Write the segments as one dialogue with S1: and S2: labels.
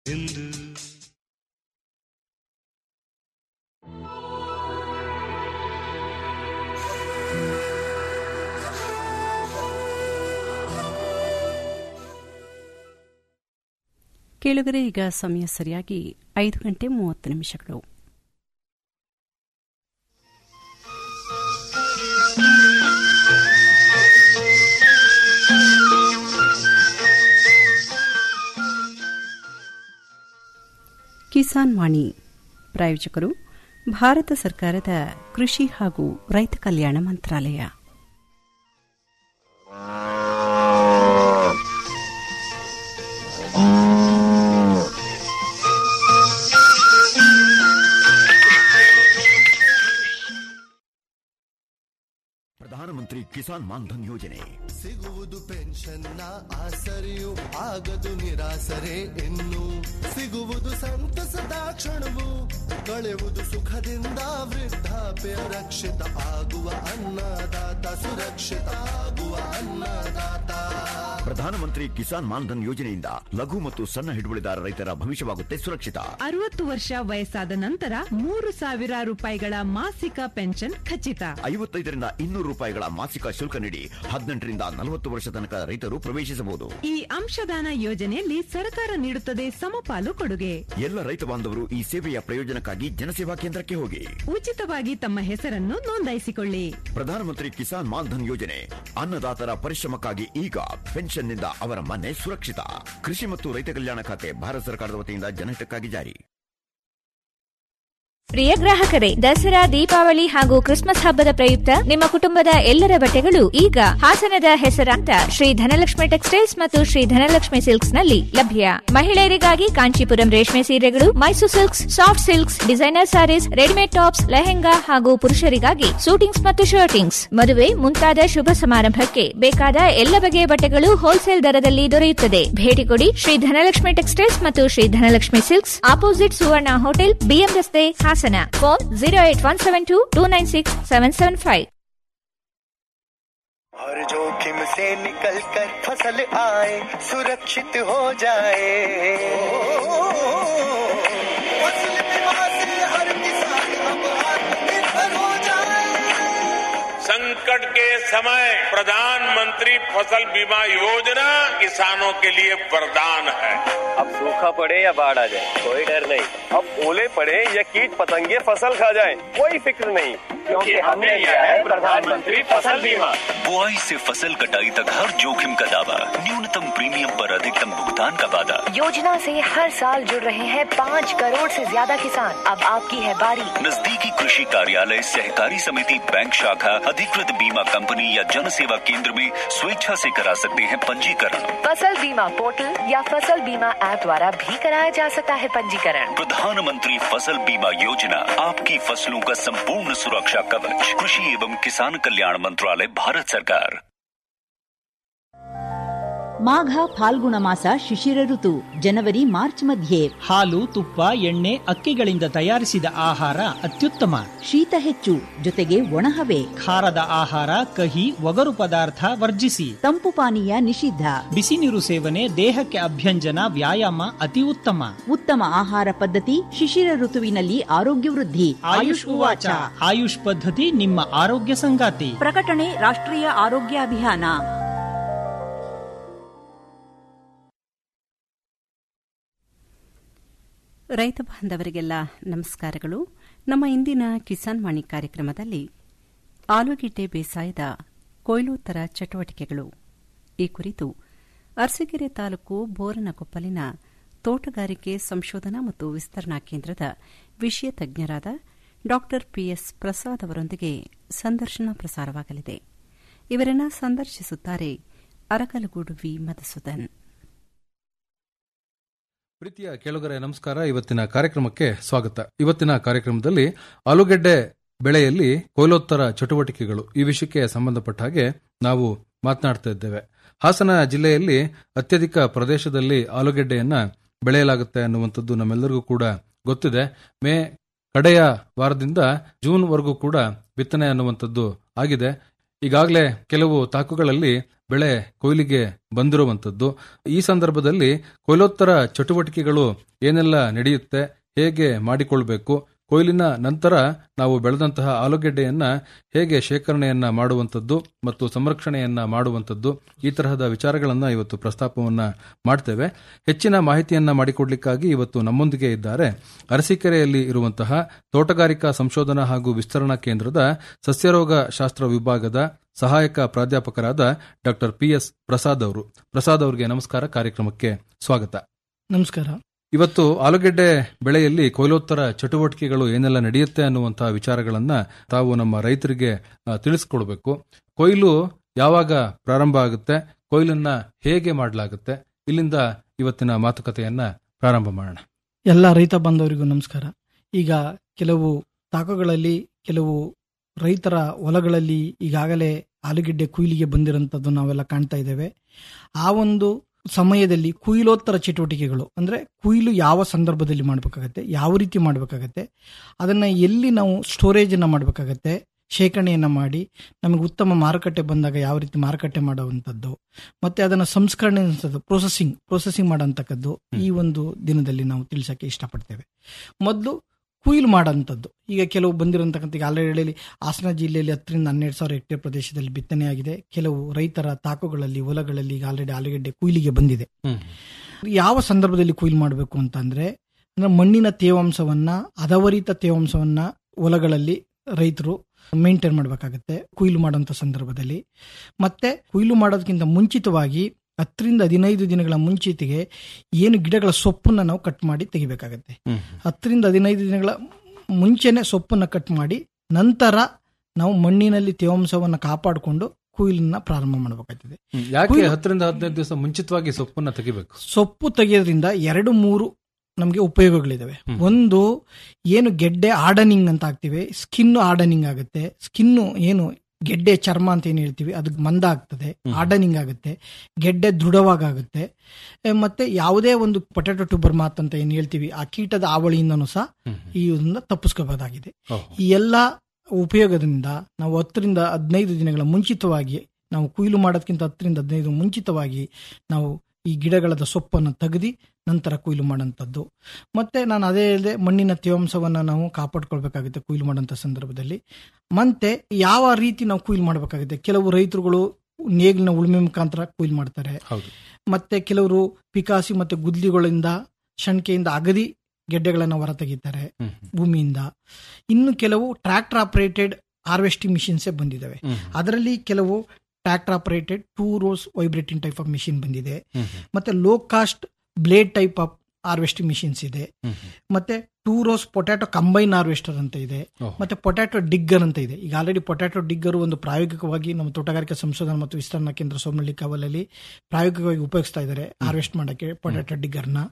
S1: ಎಂದು
S2: ಕೇಳುಗರೆ ಈಗ ಸಮಯ ಸರಿಯಾಗಿ ಐದು ಗಂಟೆ ಮೂವತ್ತು ನಿಮಿಷಗಳು ಕಿಸಾನ್ ವಾಣಿ ಪ್ರಾಯೋಜಕರು ಭಾರತ ಸರ್ಕಾರದ ಕೃಷಿ ಹಾಗೂ ರೈತ ಕಲ್ಯಾಣ ಮಂತ್ರಾಲಯ
S3: ಪ್ರಧಾನಮಂತ್ರಿ ಕಿಸಾನ್ ಮಾನ್ಧನ್ ಯೋಜನೆ
S4: ಸಿಗುವುದು ಪೆನ್ಷನ್ನ ಆಸರೆಯು ಆಗದು ನಿರಾಸರೆ ಇನ್ನು ಸಿಗುವುದು ಸಂತಸದ ಕ್ಷಣವು ಕಳೆಯುವುದು ಸುಖದಿಂದ ವೃದ್ಧಾಪ್ಯ ರಕ್ಷಿತ ಆಗುವ ಅನ್ನದಾತ ಸುರಕ್ಷಿತ ಆಗುವ ಅನ್ನದಾತ
S3: ಪ್ರಧಾನಮಂತ್ರಿ ಕಿಸಾನ್ ಮಾನ್ಧನ್ ಯೋಜನೆಯಿಂದ ಲಘು ಮತ್ತು ಸಣ್ಣ ಹಿಡುವಳಿದಾರ ರೈತರ ಭವಿಷ್ಯವಾಗುತ್ತೆ ಸುರಕ್ಷಿತ
S5: ಅರವತ್ತು ವರ್ಷ ವಯಸ್ಸಾದ ನಂತರ ಮೂರು ಸಾವಿರ ರೂಪಾಯಿಗಳ ಮಾಸಿಕ ಪೆನ್ಷನ್ ಖಚಿತ
S3: ಐವತ್ತೈದರಿಂದ ಇನ್ನೂರು ರೂಪಾಯಿಗಳ ಮಾಸಿಕ ಶುಲ್ಕ ನೀಡಿ ಹದಿನೆಂಟರಿಂದ ನಲವತ್ತು ವರ್ಷ ತನಕ ರೈತರು ಪ್ರವೇಶಿಸಬಹುದು
S5: ಈ ಅಂಶದಾನ ಯೋಜನೆಯಲ್ಲಿ ಸರ್ಕಾರ ನೀಡುತ್ತದೆ ಸಮಪಾಲು ಕೊಡುಗೆ
S3: ಎಲ್ಲ ರೈತ ಬಾಂಧವರು ಈ ಸೇವೆಯ ಪ್ರಯೋಜನಕ್ಕಾಗಿ ಜನಸೇವಾ ಕೇಂದ್ರಕ್ಕೆ ಹೋಗಿ
S5: ಉಚಿತವಾಗಿ ತಮ್ಮ ಹೆಸರನ್ನು ನೋಂದಾಯಿಸಿಕೊಳ್ಳಿ
S3: ಪ್ರಧಾನಮಂತ್ರಿ ಕಿಸಾನ್ ಮಾನ್ಧನ್ ಯೋಜನೆ ಅನ್ನದಾತರ ಪರಿಶ್ರಮಕ್ಕಾಗಿ ಈಗ ಪೆನ್ಷನ್ನಿಂದ ಅವರ ಮನೆ ಸುರಕ್ಷಿತ ಕೃಷಿ ಮತ್ತು ರೈತ ಕಲ್ಯಾಣ ಖಾತೆ ಭಾರತ ಸರ್ಕಾರದ ವತಿಯಿಂದ ಜನಹಿತಕ್ಕಾಗಿ ಜಾರಿ
S6: ಪ್ರಿಯ ಗ್ರಾಹಕರೇ ದಸರಾ ದೀಪಾವಳಿ ಹಾಗೂ ಕ್ರಿಸ್ಮಸ್ ಹಬ್ಬದ ಪ್ರಯುಕ್ತ ನಿಮ್ಮ ಕುಟುಂಬದ ಎಲ್ಲರ ಬಟ್ಟೆಗಳು ಈಗ ಹಾಸನದ ಹೆಸರಾಂತ ಶ್ರೀ ಧನಲಕ್ಷ್ಮಿ ಟೆಕ್ಸ್ಟೈಲ್ಸ್ ಮತ್ತು ಶ್ರೀ ಧನಲಕ್ಷ್ಮಿ ಸಿಲ್ಕ್ಸ್ ನಲ್ಲಿ ಲಭ್ಯ ಮಹಿಳೆಯರಿಗಾಗಿ ಕಾಂಚೀಪುರಂ ರೇಷ್ಮೆ ಸೀರೆಗಳು Mysuru silks soft silks designer sarees readymade tops lehenga ಹಾಗೂ ಪುರುಷರಿಗಾಗಿ ಸೂಟಿಂಗ್ಸ್ ಮತ್ತು ಶರ್ಟಿಂಗ್ಸ್ ಮದುವೆ ಮುಂತಾದ ಶುಭ ಸಮಾರಂಭಕ್ಕೆ ಬೇಕಾದ ಎಲ್ಲ ಬಗೆಯ ಬಟ್ಟೆಗಳು ಹೋಲ್ಸೇಲ್ ದರದಲ್ಲಿ ದೊರೆಯುತ್ತದೆ ಭೇಟಿ ಕೊಡಿ ಶ್ರೀ ಧನಲಕ್ಷ್ಮಿ ಟೆಕ್ಸ್ಟೈಲ್ಸ್ ಮತ್ತು Shri Dhanalakshmi silks opposite Suvarna hotel BM ರಸ್ತೆ Hassan phone zero eight one seven two two nine six seven seven five
S7: हर जोखिम से निकल कर फसल आए सुरक्षित हो जाए फसल बीमा से हर किसान अब आत्मनिर्भर हो जाए
S8: संकट के समय प्रधानमंत्री फसल बीमा योजना किसानों के लिए वरदान है
S9: अब सूखा पड़े या बाढ़ आ जाए कोई डर नहीं अब ओले पड़े या कीट पतंगे फसल खा जाए कोई फिक्र नहीं क्योंकि हमने लिया है प्रधानमंत्री फसल बीमा
S10: बुआई से फसल कटाई तक हर जोखिम का दावा न्यूनतम प्रीमियम पर अधिकतम भुगतान का वादा
S11: योजना से हर साल जुड़ रहे हैं पाँच करोड़ से ज्यादा किसान अब आपकी है बारी
S10: नजदीकी कृषि कार्यालय सहकारी समिति बैंक शाखा अधिकृत बीमा कंपनी या जन सेवा केंद्र में स्वेच्छा से करा सकते हैं पंजीकरण
S11: फसल बीमा पोर्टल या फसल बीमा ऐप द्वारा भी कराया जा सकता है पंजीकरण
S10: प्रधानमंत्री फसल बीमा योजना आपकी फसलों का संपूर्ण सुरक्षा कवच कृषि एवं किसान कल्याण मंत्रालय भारत सरकार
S12: ಮಾಘ ಫಾಲ್ಗುಣ ಮಾಸ ಶಿಶಿರ ಋತು ಜನವರಿ ಮಾರ್ಚ್ ಮಧ್ಯೆ
S13: ಹಾಲು ತುಪ್ಪ ಎಣ್ಣೆ ಅಕ್ಕಿಗಳಿಂದ ತಯಾರಿಸಿದ ಆಹಾರ ಅತ್ಯುತ್ತಮ
S12: ಶೀತ ಹೆಚ್ಚು ಜೊತೆಗೆ ಒಣಹವೆ
S13: ಖಾರದ ಆಹಾರ ಕಹಿ ಒಗರು ಪದಾರ್ಥ ವರ್ಜಿಸಿ
S12: ತಂಪು ಪಾನೀಯ ನಿಷಿದ್ಧ
S13: ಬಿಸಿ ನೀರು ಸೇವನೆ ದೇಹಕ್ಕೆ ಅಭ್ಯಂಜನ ವ್ಯಾಯಾಮ ಅತಿ ಉತ್ತಮ
S12: ಉತ್ತಮ ಆಹಾರ ಪದ್ಧತಿ ಶಿಶಿರ ಋತುವಿನಲ್ಲಿ ಆರೋಗ್ಯ ವೃದ್ಧಿ
S13: ಆಯುಷ್ ಉವಾಚ ಆಯುಷ್ ಪದ್ಧತಿ ನಿಮ್ಮ ಆರೋಗ್ಯ ಸಂಗಾತಿ
S12: ಪ್ರಕಟಣೆ ರಾಷ್ಟ್ರೀಯ ಆರೋಗ್ಯ ಅಭಿಯಾನ
S2: ರೈತ ಬಾಂಧವರಿಗೆಲ್ಲ ನಮಸ್ಕಾರಗಳು ನಮ್ಮ ಇಂದಿನ ಕಿಸಾನ್ ವಾಣಿ ಕಾರ್ಯಕ್ರಮದಲ್ಲಿ ಆಲೂಗೆಡ್ಡೆ ಬೇಸಾಯದ ಕೊಯ್ಲೋತ್ತರ ಚಟುವಟಿಕೆಗಳು ಈ ಕುರಿತು ಅರಸೀಕೆರೆ ತಾಲೂಕು ಬೋರನಕೊಪ್ಪಲಿನ ತೋಟಗಾರಿಕೆ ಸಂಶೋಧನಾ ಮತ್ತು ವಿಸ್ತರಣಾ ಕೇಂದ್ರದ ವಿಷಯ ತಜ್ಞರಾದ ಡಾ ಪಿಎಸ್ ಪ್ರಸಾದ್ ಅವರೊಂದಿಗೆ ಸಂದರ್ಶನ ಪ್ರಸಾರವಾಗಲಿದೆ ಇವರನ್ನ ಸಂದರ್ಶಿಸುತ್ತಾರೆ ಅರಕಲಗೂಡು ವಿ ಮಧುಸೂದನ್
S14: ಪ್ರೀತಿಯ ಕೇಳುಗರೆ ನಮಸ್ಕಾರ ಇವತ್ತಿನ ಕಾರ್ಯಕ್ರಮಕ್ಕೆ ಸ್ವಾಗತ ಇವತ್ತಿನ ಕಾರ್ಯಕ್ರಮದಲ್ಲಿ ಆಲೂಗೆಡ್ಡೆ ಬೆಳೆಯಲ್ಲಿ ಕೊಯ್ಲೋತ್ತರ ಚಟುವಟಿಕೆಗಳು ಈ ವಿಷಯಕ್ಕೆ ಸಂಬಂಧಪಟ್ಟ ಹಾಗೆ ನಾವು ಮಾತನಾಡ್ತಾ ಇದ್ದೇವೆ ಹಾಸನ ಜಿಲ್ಲೆಯಲ್ಲಿ ಅತ್ಯಧಿಕ ಪ್ರದೇಶದಲ್ಲಿ ಆಲೂಗೆಡ್ಡೆಯನ್ನ ಬೆಳೆಯಲಾಗುತ್ತೆ ಅನ್ನುವಂಥದ್ದು ನಮ್ಮೆಲ್ಲರಿಗೂ ಕೂಡ ಗೊತ್ತಿದೆ ಮೇ ಕಡೆಯ ವಾರದಿಂದ ಜೂನ್ ವರೆಗೂ ಕೂಡ ಬಿತ್ತನೆ ಅನ್ನುವಂಥದ್ದು ಆಗಿದೆ ಈಗಾಗಲೇ ಕೆಲವು ತಾಕುಗಳಲ್ಲಿ ಬೆಳೆ ಕೊಯ್ಲಿಗೆ ಬಂದಿರುವಂತದ್ದು ಈ ಸಂದರ್ಭದಲ್ಲಿ ಕೊಯ್ಲೋತ್ತರ ಚಟುವಟಿಕೆಗಳು ಏನೆಲ್ಲ ನಡೆಯುತ್ತೆ ಹೇಗೆ ಮಾಡಿಕೊಳ್ಬೇಕು ಕೊಯ್ಲಿನ ನಂತರ ನಾವು ಬೆಳೆದಂತಹ ಆಲೂಗೆಡ್ಡೆಯನ್ನ ಹೇಗೆ ಶೇಖರಣೆಯನ್ನ ಮಾಡುವಂಥದ್ದು ಮತ್ತು ಸಂರಕ್ಷಣೆಯನ್ನ ಮಾಡುವಂಥದ್ದು ಈ ತರಹದ ವಿಚಾರಗಳನ್ನ ಇವತ್ತು ಪ್ರಸ್ತಾಪವನ್ನ ಮಾಡ್ತೇವೆ ಹೆಚ್ಚಿನ ಮಾಹಿತಿಯನ್ನ ಮಾಡಿಕೊಡ್ಲಿಕ್ಕಾಗಿ ಇವತ್ತು ನಮ್ಮೊಂದಿಗೆ ಇದ್ದಾರೆ ಅರಸೀಕೆರೆಯಲ್ಲಿ ಇರುವಂತಹ ತೋಟಗಾರಿಕಾ ಸಂಶೋಧನಾ ಹಾಗೂ ವಿಸ್ತರಣಾ ಕೇಂದ್ರದ ಸಸ್ಯರೋಗ ಶಾಸ್ತ್ರ ವಿಭಾಗದ ಸಹಾಯಕ ಪ್ರಾಧ್ಯಾಪಕರಾದ ಡಾಕ್ಟರ್ ಪಿ ಎಸ್ ಪ್ರಸಾದ್ ಅವರು ಪ್ರಸಾದ್ ಅವರಿಗೆ ನಮಸ್ಕಾರ ಕಾರ್ಯಕ್ರಮಕ್ಕೆ ಸ್ವಾಗತ
S1: ನಮಸ್ಕಾರ
S14: ಇವತ್ತು ಆಲೂಗೆಡ್ಡೆ ಬೆಳೆಯಲ್ಲಿ ಕೊಯ್ಲೋತ್ತರ ಚಟುವಟಿಕೆಗಳು ಏನೆಲ್ಲ ನಡೆಯುತ್ತೆ ಅನ್ನುವಂತಹ ವಿಚಾರಗಳನ್ನ ತಾವು ನಮ್ಮ ರೈತರಿಗೆ ಆ, ತಿಳಿಸ್ಕೊಡ್ಬೇಕು ಕೊಯ್ಲು ಯಾವಾಗ ಪ್ರಾರಂಭ ಆಗುತ್ತೆ ಕೊಯ್ಲನ್ನ ಹೇಗೆ ಮಾಡಲಾಗುತ್ತೆ ಇಲ್ಲಿಂದ ಇವತ್ತಿನ ಮಾತುಕತೆಯನ್ನ ಪ್ರಾರಂಭ ಮಾಡೋಣ
S1: ಎಲ್ಲ ರೈತ ಬಾಂಧವರಿಗೂ ನಮಸ್ಕಾರ ಈಗ ಕೆಲವು ತಾಕಗಳಲ್ಲಿ ಕೆಲವು ರೈತರ ಹೊಲಗಳಲ್ಲಿ ಈಗಾಗಲೇ ಆಲೂಗೆಡ್ಡೆ ಕುಯ್ಲಿಗೆ ಬಂದಿರೋಂಥದ್ದು ನಾವೆಲ್ಲ ಕಾಣ್ತಾ ಇದ್ದೇವೆ ಆ ಒಂದು ಸಮಯದಲ್ಲಿ ಕುಯ್ಲೋತ್ತರ ಚಟುವಟಿಕೆಗಳು ಅಂದ್ರೆ ಕುಯ್ಲು ಯಾವ ಸಂದರ್ಭದಲ್ಲಿ ಮಾಡಬೇಕಾಗತ್ತೆ ಯಾವ ರೀತಿ ಮಾಡಬೇಕಾಗತ್ತೆ ಅದನ್ನ ಎಲ್ಲಿ ನಾವು ಸ್ಟೋರೇಜ್ ಅನ್ನ ಮಾಡಬೇಕಾಗತ್ತೆ ಶೇಖರಣೆಯನ್ನ ಮಾಡಿ ನಮಗೆ ಉತ್ತಮ ಮಾರುಕಟ್ಟೆ ಬಂದಾಗ ಯಾವ ರೀತಿ ಮಾರುಕಟ್ಟೆ ಮಾಡುವಂಥದ್ದು ಮತ್ತೆ ಅದನ್ನ ಸಂಸ್ಕರಣೆ ಪ್ರೊಸೆಸಿಂಗ್ ಪ್ರೊಸೆಸಿಂಗ್ ಮಾಡೋಂಥದ್ದು ಈ ಒಂದು ದಿನದಲ್ಲಿ ನಾವು ತಿಳಿಸಕ್ಕೆ ಇಷ್ಟಪಡ್ತೇವೆ ಮೊದಲು ಕುಯ್ಲು ಮಾಡೋಂಥದ್ದು ಈಗ ಕೆಲವು ಬಂದಿರೋಂತಕ್ಕಂಥ ಈಗ ಆಲ್ರೆಡಿ ಹಾಸನ ಜಿಲ್ಲೆಯಲ್ಲಿ ಹತ್ತರಿಂದ ಹನ್ನೆರಡು ಸಾವಿರ ಹೆಕ್ಟೇರ್ ಪ್ರದೇಶದಲ್ಲಿ ಬಿತ್ತನೆಯಾಗಿದೆ ಕೆಲವು ರೈತರ ತಾಕುಗಳಲ್ಲಿ ಹೊಲಗಳಲ್ಲಿ ಈಗ ಆಲ್ರೆಡಿ ಆಲೂಗೆಡ್ಡೆ ಕುಯ್ಲಿಗೆ ಬಂದಿದೆ ಯಾವ ಸಂದರ್ಭದಲ್ಲಿ ಕುಯ್ಲು ಮಾಡಬೇಕು ಅಂತಂದ್ರೆ ಅಂದ್ರೆ ಮಣ್ಣಿನ ತೇವಾಂಶವನ್ನ ಹದವರಿತ ತೇವಾಂಶವನ್ನ ಹೊಲಗಳಲ್ಲಿ ರೈತರು ಮೇಂಟೈನ್ ಮಾಡಬೇಕಾಗತ್ತೆ ಕುಯ್ಲು ಮಾಡುವಂತ ಸಂದರ್ಭದಲ್ಲಿ ಮತ್ತೆ ಕುಯ್ಲು ಮಾಡೋದಕ್ಕಿಂತ ಮುಂಚಿತವಾಗಿ ಹತ್ತರಿಂದ ಹದಿನೈದು ದಿನಗಳ ಮುಂಚಿತಿಗೆ ಏನು ಗಿಡಗಳ ಸೊಪ್ಪನ್ನ ನಾವು ಕಟ್ ಮಾಡಿ ತೆಗಿಬೇಕಾಗತ್ತೆ ಹತ್ತರಿಂದ ಹದಿನೈದು ದಿನಗಳ ಮುಂಚೆನೆ ಸೊಪ್ಪನ್ನ ಕಟ್ ಮಾಡಿ ನಂತರ ನಾವು ಮಣ್ಣಿನಲ್ಲಿ ತೇವಾಂಶವನ್ನ ಕಾಪಾಡಿಕೊಂಡು ಕುಯ್ಲನ್ನ ಪ್ರಾರಂಭ ಮಾಡಬೇಕಾಗ್ತದೆ
S14: ಹ್ಮ್. ಯಾಕೆ
S1: ಕುಯ್ಲು-
S14: ಹತ್ತರಿಂದ ಹದಿನೈದು ದಿವಸ ಮುಂಚಿತವಾಗಿ ಸೊಪ್ಪನ್ನ ತೆಗಿಬೇಕು
S1: ಸೊಪ್ಪು ತೆಗೆಯೋದ್ರಿಂದ ಎರಡು ಮೂರು ನಮಗೆ ಉಪಯೋಗಗಳಿದಾವೆ ಒಂದು ಏನು ಗೆಡ್ಡೆ ಆರ್ಡನಿಂಗ್ ಅಂತ ಆಗ್ತಿವೆ ಸ್ಕಿನ್ ಆರ್ಡನಿಂಗ್ ಆಗುತ್ತೆ ಸ್ಕಿನ್ನು ಏನು ಗೆಡ್ಡೆ ಚರ್ಮ ಅಂತ ಏನ್ ಹೇಳ್ತೀವಿ ಅದು ಮಂದ ಆಗ್ತದೆ ಆರ್ಡನಿಂಗ್ ಆಗುತ್ತೆ ಗೆಡ್ಡೆ ದೃಢವಾಗುತ್ತೆ ಎ, ಮತ್ತೆ ಯಾವುದೇ ಒಂದು ಪೊಟ್ಯಾಟೊ ಟ್ಯೂಬರ್ ಮಾತ್ ಅಂತ ಏನ್ ಹೇಳ್ತೀವಿ ಆ ಕೀಟದ ಆವಳಿಯಿಂದನೂ ಸಹ ಈ ಇದನ್ನ ತಪ್ಪಿಸ್ಕೋಬಹುದಾಗಿದೆ ಈ ಎಲ್ಲ ಉಪಯೋಗದಿಂದ ನಾವು ಹತ್ತರಿಂದ ಹದಿನೈದು ದಿನಗಳ ಮುಂಚಿತವಾಗಿ ನಾವು ಕುಯ್ಲು ಮಾಡೋದಕ್ಕಿಂತ ಹತ್ತರಿಂದ ಹದಿನೈದು ಮುಂಚಿತವಾಗಿ ನಾವು ಈ ಗಿಡಗಳದ ಸೊಪ್ಪನ್ನು ತೆಗೆದು ನಂತರ ಕುಯ್ಲು ಮಾಡೋಂಥದ್ದು ಮತ್ತೆ ನಾನು ಅದೇ ಹೇಳಿದೆ ಮಣ್ಣಿನ ತೇವಾಂಶವನ್ನ ನಾವು ಕಾಪಾಡ್ಕೊಳ್ಬೇಕಾಗುತ್ತೆ ಕುಯ್ಲು ಮಾಡೋಂಥ ಸಂದರ್ಭದಲ್ಲಿ ಮತ್ತೆ ಯಾವ ರೀತಿ ನಾವು ಕುಯ್ಲು ಮಾಡಬೇಕಾಗುತ್ತೆ ಕೆಲವು ರೈತರುಗಳು ನೇಗಿಲಿನ ಉಳುಮೆ ಮುಖಾಂತರ ಕುಯ್ಲು ಮಾಡ್ತಾರೆ ಮತ್ತೆ ಕೆಲವರು ಪಿಕಾಸಿ ಮತ್ತೆ ಗುದ್ಲಿಗಳಿಂದ ಶಣ್ಕೆಯಿಂದ ಅಗದಿ ಗೆಡ್ಡೆಗಳನ್ನು ಹೊರ ತೆಗಿತಾರೆ ಭೂಮಿಯಿಂದ ಇನ್ನು ಕೆಲವು ಟ್ರ್ಯಾಕ್ಟರ್ ಆಪರೇಟೆಡ್ ಹಾರ್ವೆಸ್ಟಿಂಗ್ ಮಿಷಿನ್ಸೇ ಬಂದಿದ್ದಾವೆ ಅದರಲ್ಲಿ ಕೆಲವು tractor operated two rows vibrating type of machine ಬಂದಿದೆ ಮತ್ತೆ low cost blade type of harvesting machines ಇದೆ ಮತ್ತೆ two rows potato combine harvester ಅಂತ ಇದೆ ಮತ್ತೆ ಪೊಟ್ಯಾಟೊ ಡಿಗ್ಗರ್ ಅಂತ ಇದೆ ಈಗ ಆಲ್ರೆಡಿ ಪೊಟ್ಯಾಟೊ ಡಿಗ್ಗರ್ ಒಂದು ಪ್ರಾಯೋಗಿಕವಾಗಿ ನಮ್ಮ ತೋಟಗಾರಿಕಾ ಸಂಶೋಧನಾ ಮತ್ತು ವಿಸ್ತರಣಾ ಕೇಂದ್ರ ಸೋಮನಹಳ್ಳಿ ಕಾವಲಲ್ಲಿ ಪ್ರಾಯೋಗಿಕವಾಗಿ ಉಪಯೋಗಿಸ್ತಾ ಇದ್ದಾರೆ ಹಾರ್ವೆಸ್ಟ್ ಮಾಡಕ್ಕೆ ಪೊಟ್ಯಾಟೊ ಡಿಗ್ಗರ್ನ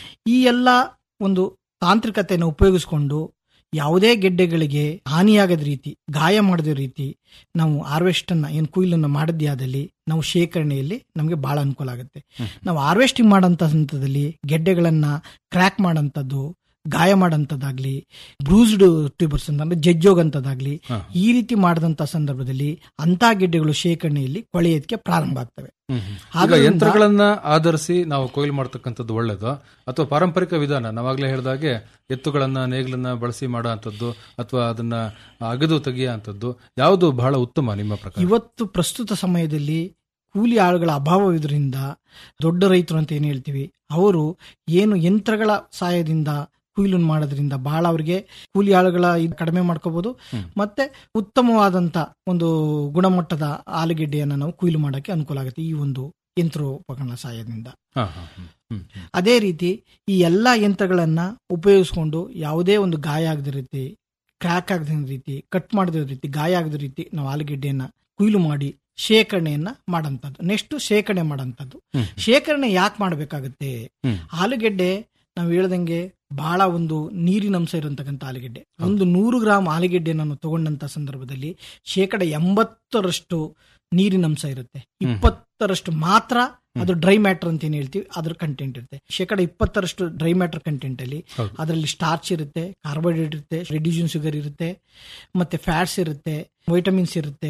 S1: ಈ ಎಲ್ಲ ಒಂದು ತಾಂತ್ರಿಕತೆಯನ್ನು ಉಪಯೋಗಿಸಿಕೊಂಡು ಯಾವುದೇ ಗೆಡ್ಡೆಗಳಿಗೆ ಹಾನಿಯಾಗದ ರೀತಿ ಗಾಯ ಮಾಡದ ರೀತಿ ನಾವು ಹಾರ್ವೆಸ್ಟ್ ಅನ್ನ ಏನು ಕುಯ್ಲನ್ನ ಮಾಡದೇ ಆದಲ್ಲಿ ನಾವು ಶೇಖರಣೆಯಲ್ಲಿ ನಮಗೆ ಬಹಳ ಅನುಕೂಲ ಆಗುತ್ತೆ ನಾವು ಹಾರ್ವೆಸ್ಟಿಂಗ್ ಮಾಡೋಂಥ ಹಂತದಲ್ಲಿ ಗೆಡ್ಡೆಗಳನ್ನ ಕ್ರ್ಯಾಕ್ ಮಾಡೋಂಥದ್ದು ಗಾಯ ಮಾಡೋಂಥದ್ದಾಗ್ಲಿ ಬ್ರೂಸ್ಡ್ ಟ್ಯೂಬರ್ಸ್ ಅಂತಂದ್ರೆ ಜಜ್ಜೋಗಂಥದ್ದಾಗ್ಲಿ ಈ ರೀತಿ ಮಾಡಿದಂಥ ಸಂದರ್ಭದಲ್ಲಿ ಅಂತ ಗೆಡ್ಡೆಗಳು ಶೇಖರಣೆಯಲ್ಲಿ ಕೊಳೆಯೋದಕ್ಕೆ ಪ್ರಾರಂಭ ಆಗ್ತವೆ
S14: ಈಗ
S1: ಆದ್ರಿಂದ-
S14: ಯಂತ್ರಗಳನ್ನ ಆಧರಿಸಿ ನಾವು ಕೊಯ್ಲು ಮಾಡ್ತಕ್ಕಂಥದ್ದು ಒಳ್ಳೇದು ಅಥವಾ ಪಾರಂಪರಿಕ ವಿಧಾನ ನಾವಾಗ್ಲೇ ಹೇಳಿದಾಗೆ ಎತ್ತುಗಳನ್ನ ನೇಗಿಲನ್ನ ಬಳಸಿ ಮಾಡೋ ಅಂಥದ್ದು ಅಥವಾ ಅದನ್ನ ಅಗದು ತೆಗಿಯೋ ಅಂಥದ್ದು ಯಾವುದು ಬಹಳ ಉತ್ತಮ ನಿಮ್ಮ ಪ್ರಕಾರ
S1: ಇವತ್ತು ಪ್ರಸ್ತುತ ಸಮಯದಲ್ಲಿ ಕೂಲಿ ಆಳುಗಳ ಅಭಾವವಿದ್ರಿಂದ ದೊಡ್ಡ ರೈತರು ಅಂತ ಏನು ಹೇಳ್ತೀವಿ ಅವರು ಏನು ಯಂತ್ರಗಳ ಸಹಾಯದಿಂದ ಕುಯ್ಲು ಮಾಡೋದ್ರಿಂದ ಬಹಳ ಅವರಿಗೆ ಕೂಲಿ ಆಳುಗಳ ಇದು ಕಡಿಮೆ ಮಾಡ್ಕೋಬಹುದು ಮತ್ತೆ ಉತ್ತಮವಾದಂತ ಒಂದು ಗುಣಮಟ್ಟದ ಆಲೂಗೆಡ್ಡೆಯನ್ನ ನಾವು ಕುಯ್ಲು ಮಾಡಕ್ಕೆ ಅನುಕೂಲ ಆಗುತ್ತೆ ಈ ಒಂದು ಯಂತ್ರೋಪಕರಣ ಸಹಾಯದಿಂದ
S14: ಹಾ, ಹಾ, ಹ್ಮ್, ಹ್ಮ್, ಹ್ಮ್.
S1: ಅದೇ ರೀತಿ ಈ ಎಲ್ಲಾ ಯಂತ್ರಗಳನ್ನ ಉಪಯೋಗಿಸ್ಕೊಂಡು ಯಾವುದೇ ಒಂದು ಗಾಯ ಆಗದ ರೀತಿ ಕ್ರ್ಯಾಕ್ ಆಗದ ರೀತಿ ಕಟ್ ಮಾಡದ ರೀತಿ ಗಾಯ ಆಗದ ರೀತಿ ನಾವು ಆಲೂಗೆಡ್ಡೆಯನ್ನ ಕುಯ್ಲು ಮಾಡಿ ಶೇಖರಣೆಯನ್ನ ಮಾಡಂತದ್ದು ನೆಕ್ಸ್ಟ್ ಶೇಖರಣೆ ಮಾಡಂತದ್ದು ಶೇಖರಣೆ ಯಾಕೆ ಮಾಡಬೇಕಾಗುತ್ತೆ ಆಲೂಗೆಡ್ಡೆ ನಾವು ಹೇಳ್ದಂಗೆ ಬಹಳ ಒಂದು ನೀರಿನ ಅಂಶ ಇರತಕ್ಕಂಥ ಆಲೂಗೆಡ್ಡೆ ಒಂದು ನೂರು ಗ್ರಾಮ್ ಆಲೂಗೆಡ್ಡೆ ನಾನು ತಗೊಂಡಂತ ಸಂದರ್ಭದಲ್ಲಿ ಶೇಕಡ ಎಂಬತ್ತರಷ್ಟು ನೀರಿನ ಅಂಶ ಇರುತ್ತೆ ಇಪ್ಪತ್ತರಷ್ಟು ಮಾತ್ರ ಅದು ಡ್ರೈ ಮ್ಯಾಟರ್ ಅಂತ ಏನ್ ಹೇಳ್ತೀವಿ ಅದ್ರ ಕಂಟೆಂಟ್ ಇರುತ್ತೆ ಶೇಕಡ ಇಪ್ಪತ್ತರಷ್ಟು ಡ್ರೈ ಮ್ಯಾಟರ್ ಕಂಟೆಂಟ್ ಅಲ್ಲಿ ಅದರಲ್ಲಿ ಸ್ಟಾರ್ಚ್ ಇರುತ್ತೆ ಕಾರ್ಬೋಹೈಡ್ರೇಟ್ ಇರುತ್ತೆ ರೆಡ್ಯೂಷನ್ ಶುಗರ್ ಇರುತ್ತೆ ಮತ್ತೆ ಫ್ಯಾಟ್ಸ್ ಇರುತ್ತೆ ವೈಟಮಿನ್ಸ್ ಇರುತ್ತೆ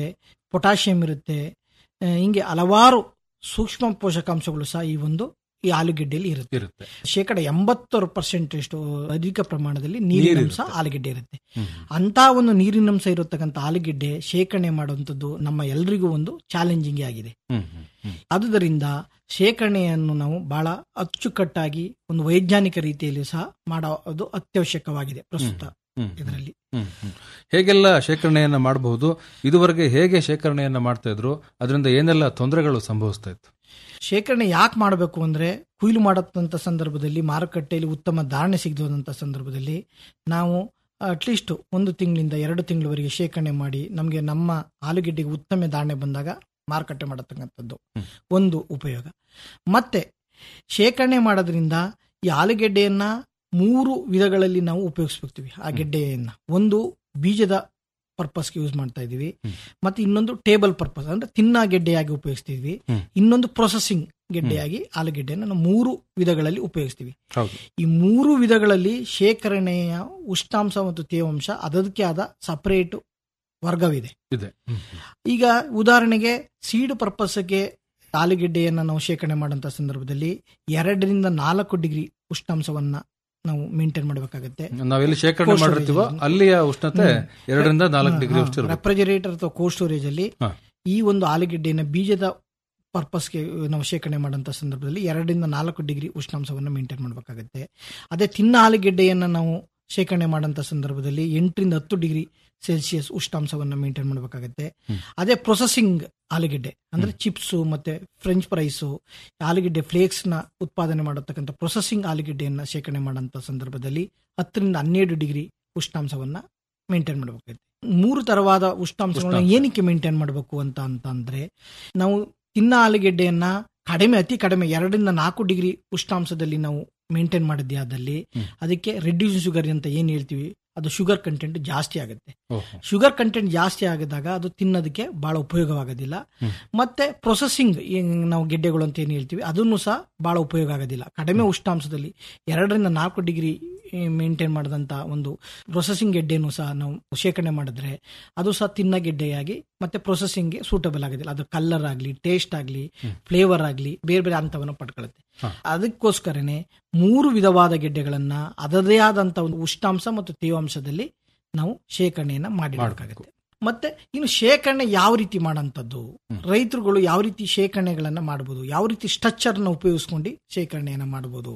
S1: ಪೊಟ್ಯಾಷಿಯಂ ಇರುತ್ತೆ ಆ, ಹಿಂಗೆ ಹಲವಾರು ಸೂಕ್ಷ್ಮ ಪೋಷಕಾಂಶಗಳು ಸಹ ಈ ಒಂದು ಈ ಆಲೂಗೆಡ್ಡೆಯಲ್ಲಿ ಇರುತ್ತೆ
S14: ಇರುತ್ತೆ
S1: ಶೇಕಡ ಎಂಬತ್ತಾರು ಪರ್ಸೆಂಟ್ ಅಷ್ಟು ಅಧಿಕ ಪ್ರಮಾಣದಲ್ಲಿ ನೀರಿನಂಶ
S14: ನೀರಿರುತ್ತೆ.
S1: ಆಲೂಗೆಡ್ಡೆ ಇರುತ್ತೆ
S14: ಹ್ಮ್.
S1: ಅಂತ ಒಂದು ನೀರಿನಂಶ ಇರತಕ್ಕಂಥ ಆಲೂಗೆಡ್ಡೆ ಶೇಖರಣೆ ಮಾಡುವಂಥದ್ದು ನಮ್ಮ ಎಲ್ರಿಗೂ ಒಂದು ಚಾಲೆಂಜಿಂಗ್ ಆಗಿದೆ
S14: ಹ್ಮ್ ಹ್ಮ್ ಹ್ಮ್
S1: ಆದುದರಿಂದ ಶೇಖರಣೆಯನ್ನು ನಾವು ಬಹಳ ಅಚ್ಚುಕಟ್ಟಾಗಿ ಒಂದು ವೈಜ್ಞಾನಿಕ ರೀತಿಯಲ್ಲಿ ಸಹ ಮಾಡೋದು ಅತ್ಯವಶ್ಯಕವಾಗಿದೆ ಪ್ರಸ್ತುತ
S14: ಹ್ಮ್.
S1: ಇದರಲ್ಲಿ
S14: ಹ್ಮ್, ಹ್ಮ್. ಹೇಗೆಲ್ಲ ಶೇಖರಣೆಯನ್ನ ಮಾಡಬಹುದು ಇದುವರೆಗೆ ಹೇಗೆ ಶೇಖರಣೆಯನ್ನ ಮಾಡ್ತಾ ಇದ್ರು ಅದರಿಂದ ಏನೆಲ್ಲ ತೊಂದರೆಗಳು ಸಂಭವಿಸ್ತಾ ಇತ್ತು
S1: ಶೇಖರಣೆ ಯಾಕೆ ಮಾಡಬೇಕು ಅಂದ್ರೆ ಕುಯ್ಲು ಮಾಡತ್ತಂತ ಸಂದರ್ಭದಲ್ಲಿ ಮಾರುಕಟ್ಟೆಯಲ್ಲಿ ಉತ್ತಮ ಧಾರಣೆ ಸಿಗದಂತ ಸಂದರ್ಭದಲ್ಲಿ ನಾವು ಅಟ್ಲೀಸ್ಟ್ ಒಂದು ತಿಂಗಳಿಂದ ಎರಡು ತಿಂಗಳವರೆಗೆ ಶೇಖರಣೆ ಮಾಡಿ ನಮಗೆ ನಮ್ಮ ಆಲೂಗೆಡ್ಡೆಗೆ ಉತ್ತಮ ಧಾರಣೆ ಬಂದಾಗ ಮಾರುಕಟ್ಟೆ ಮಾಡತಕ್ಕಂಥದ್ದು ಒಂದು ಉಪಯೋಗ ಮತ್ತೆ ಶೇಖರಣೆ ಮಾಡೋದ್ರಿಂದ ಈ ಆಲೂಗೆಡ್ಡೆಯನ್ನ ಮೂರು ವಿಧಗಳಲ್ಲಿ ನಾವು ಉಪಯೋಗಿಸ್ಬೇಕ್ತೀವಿ ಆ ಗೆಡ್ಡೆಯನ್ನ ಒಂದು ಬೀಜದ ಪರ್ಪಸ್ಗೆ ಯೂಸ್ ಮಾಡ್ತಾ ಇದೀವಿ ಮತ್ತೆ ಇನ್ನೊಂದು ಟೇಬಲ್ ಪರ್ಪಸ್ ಅಂದ್ರೆ ತಿನ್ನ ಗೆಡ್ಡೆಯಾಗಿ ಉಪಯೋಗಿಸ್ತಿದ್ವಿ
S14: ಹ್ಮ್.
S1: ಇನ್ನೊಂದು ಪ್ರೊಸೆಸಿಂಗ್ ಗೆಡ್ಡೆಯಾಗಿ ಆಲೂಗೆಡ್ಡೆಯನ್ನು ನಾವು ಮೂರು ವಿಧಗಳಲ್ಲಿ ಉಪಯೋಗಿಸ್ತೀವಿ
S14: ಹೌದು
S1: ಈ ಮೂರು ವಿಧಗಳಲ್ಲಿ ಶೇಖರಣೆಯ ಉಷ್ಣಾಂಶ ಮತ್ತು ತೇವಾಂಶ ಅದಕ್ಕೆ ಆದ ಸಪರೇಟ್ ವರ್ಗವಿದೆ
S14: ಇದೆ ಹ್ಮ್.
S1: ಈಗ ಉದಾಹರಣೆಗೆ ಸೀಡ್ ಪರ್ಪಸ್ಗೆ ಆಲೂಗೆಡ್ಡೆಯನ್ನು ನಾವು ಶೇಖರಣೆ ಮಾಡುವಂತ ಸಂದರ್ಭದಲ್ಲಿ ಎರಡರಿಂದ ನಾಲ್ಕು ಡಿಗ್ರಿ ಉಷ್ಣಾಂಶವನ್ನ ನಾವು ಮೇಂಟೈನ್ ಮಾಡಬೇಕಾಗುತ್ತೆ
S14: ನಾವೆಲ್ಲಿ ಶೇಖರಣೆ ಮಾಡಿರ್ತೀವೋ ಅಲ್ಲಿಯ ಉಷ್ಣತೆ ಎರಡರಿಂದ ನಾಲ್ಕು ಡಿಗ್ರಿ ಅಷ್ಟು ಇರಬೇಕು
S1: ರೆಫ್ರಿಜರೇಟರ್ ಅಥವಾ ಕೋಲ್ಡ್ ಸ್ಟೋರೇಜ್ ಅಲ್ಲಿ
S14: ಹಾ.
S1: ಈ ಒಂದು ಆಲೂಗೆಡ್ಡೆನ ಬೀಜದ ಪರ್ಪಸ್ಗೆ ನಾವು ಶೇಖರಣೆ ಮಾಡುವಂತ ಸಂದರ್ಭದಲ್ಲಿ ಎರಡರಿಂದ ನಾಲ್ಕು ಡಿಗ್ರಿ ಉಷ್ಣಾಂಶವನ್ನು ಮೇಂಟೈನ್ ಮಾಡಬೇಕಾಗುತ್ತೆ ಅದೇ ತಿನ್ನ ಆಲೂಗೆಡ್ಡೆಯನ್ನು ನಾವು ಶೇಖರಣೆ ಮಾಡುವಂತ ಸಂದರ್ಭದಲ್ಲಿ ಎಂಟರಿಂದ ಹತ್ತು ಡಿಗ್ರಿ ಸೆಲ್ಸಿಯಸ್ ಉಷ್ಣಾಂಶವನ್ನು ಮೇಂಟೈನ್ ಮಾಡಬೇಕಾಗುತ್ತೆ ಅದೇ ಪ್ರೊಸೆಸಿಂಗ್ ಆಲೂಗೆಡ್ಡೆ ಅಂದ್ರೆ ಚಿಪ್ಸು ಮತ್ತೆ ಫ್ರೆಂಚ್ ಫ್ರೈಸು ಆಲೂಗೆಡ್ಡೆ ಫ್ಲೇಕ್ಸ್ ನ ಉತ್ಪಾದನೆ ಮಾಡತಕ್ಕಂಥ ಪ್ರೊಸೆಸಿಂಗ್ ಆಲೂಗೆಡ್ಡೆಯನ್ನ ಶೇಖರಣೆ ಮಾಡುವಂತ ಸಂದರ್ಭದಲ್ಲಿ ಹತ್ತರಿಂದ ಹನ್ನೆರಡು ಡಿಗ್ರಿ ಉಷ್ಣಾಂಶವನ್ನ ಮೇಂಟೈನ್ ಮಾಡಬೇಕಾಗುತ್ತೆ ಮೂರು ತರವಾದ ಉಷ್ಣಾಂಶಗಳನ್ನ
S14: ಉಷ್ಣಾಂಶ.
S1: ಏನಕ್ಕೆ ಮೇಂಟೈನ್ ಮಾಡಬೇಕು ಅಂತ ಅಂತಂದ್ರೆ ನಾವು ತಿನ್ನ ಆಲೂಗೆಡ್ಡೆಯನ್ನ ಕಡಿಮೆ ಅತಿ ಕಡಿಮೆ ಎರಡರಿಂದ ನಾಲ್ಕು ಡಿಗ್ರಿ ಉಷ್ಣಾಂಶದಲ್ಲಿ ನಾವು ಮೇಂಟೈನ್ ಮಾಡಿದ್ದೆ ಆದಲ್ಲಿ ಅದಕ್ಕೆ ರೆಡ್ಯೂಸ್ ಶುಗರ್ ಅಂತ ಏನ್ ಹೇಳ್ತೀವಿ ಅದು ಶುಗರ್ ಕಂಟೆಂಟ್ ಜಾಸ್ತಿ ಆಗುತ್ತೆ
S14: ಓಹೋ.
S1: ಶುಗರ್ ಕಂಟೆಂಟ್ ಜಾಸ್ತಿ ಆಗಿದಾಗ ಅದು ತಿನ್ನೋದಕ್ಕೆ ಬಹಳ ಉಪಯೋಗವಾಗೋದಿಲ್ಲ ಮತ್ತೆ ಪ್ರೊಸೆಸಿಂಗ್ ನಾವು ಗೆಡ್ಡೆಗಳು ಅಂತ ಏನ್ ಹೇಳ್ತೀವಿ ಅದನ್ನು ಸಹ ಬಹಳ ಉಪಯೋಗ ಆಗೋದಿಲ್ಲ ಕಡಿಮೆ ಉಷ್ಣಾಂಶದಲ್ಲಿ ಎರಡರಿಂದ ನಾಲ್ಕು ಡಿಗ್ರಿ ಮೇಂಟೈನ್ ಮಾಡಿದಂತ ಒಂದು ಪ್ರೊಸೆಸಿಂಗ್ ಗೆಡ್ಡೆನೂ ಸಹ ನಾವು ಶೇಖರಣೆ ಮಾಡಿದ್ರೆ ಅದು ಸಹ ತಿನ್ನ ಗೆಡ್ಡೆಯಾಗಿ ಮತ್ತೆ ಪ್ರೊಸೆಸಿಂಗ್ಗೆ ಸೂಟಬಲ್ ಆಗೋದಿಲ್ಲ ಅದು ಕಲರ್ ಆಗಲಿ ಟೇಸ್ಟ್ ಆಗಲಿ ಫ್ಲೇವರ್ ಆಗಲಿ ಬೇರೆ ಬೇರೆ ಹಂತವನ್ನು ಪಡ್ಕೊಳ್ಳುತ್ತೆ ಅದಕ್ಕೋಸ್ಕರನೇ ಮೂರು ವಿಧವಾದ ಗೆಡ್ಡೆಗಳನ್ನ ಅದರದೇ ಆದಂತ ಒಂದು ಉಷ್ಣಾಂಶ ಮತ್ತು ತೇವಾಂಶದಲ್ಲಿ ನಾವು ಶೇಖರಣೆಯನ್ನ ಮಾಡಬೇಕಾಗುತ್ತೆ ಮತ್ತೆ ಇನ್ನು ಶೇಖರಣೆ ಯಾವ ರೀತಿ ಮಾಡೋಂಥದ್ದು ರೈತರುಗಳು ಯಾವ ರೀತಿ ಶೇಖರಣೆಗಳನ್ನ ಮಾಡಬಹುದು ಯಾವ ರೀತಿ ಸ್ಟ್ರಕ್ಚರ್ನ ಉಪಯೋಗಿಸ್ಕೊಂಡು ಶೇಖರಣೆಯನ್ನ ಮಾಡಬಹುದು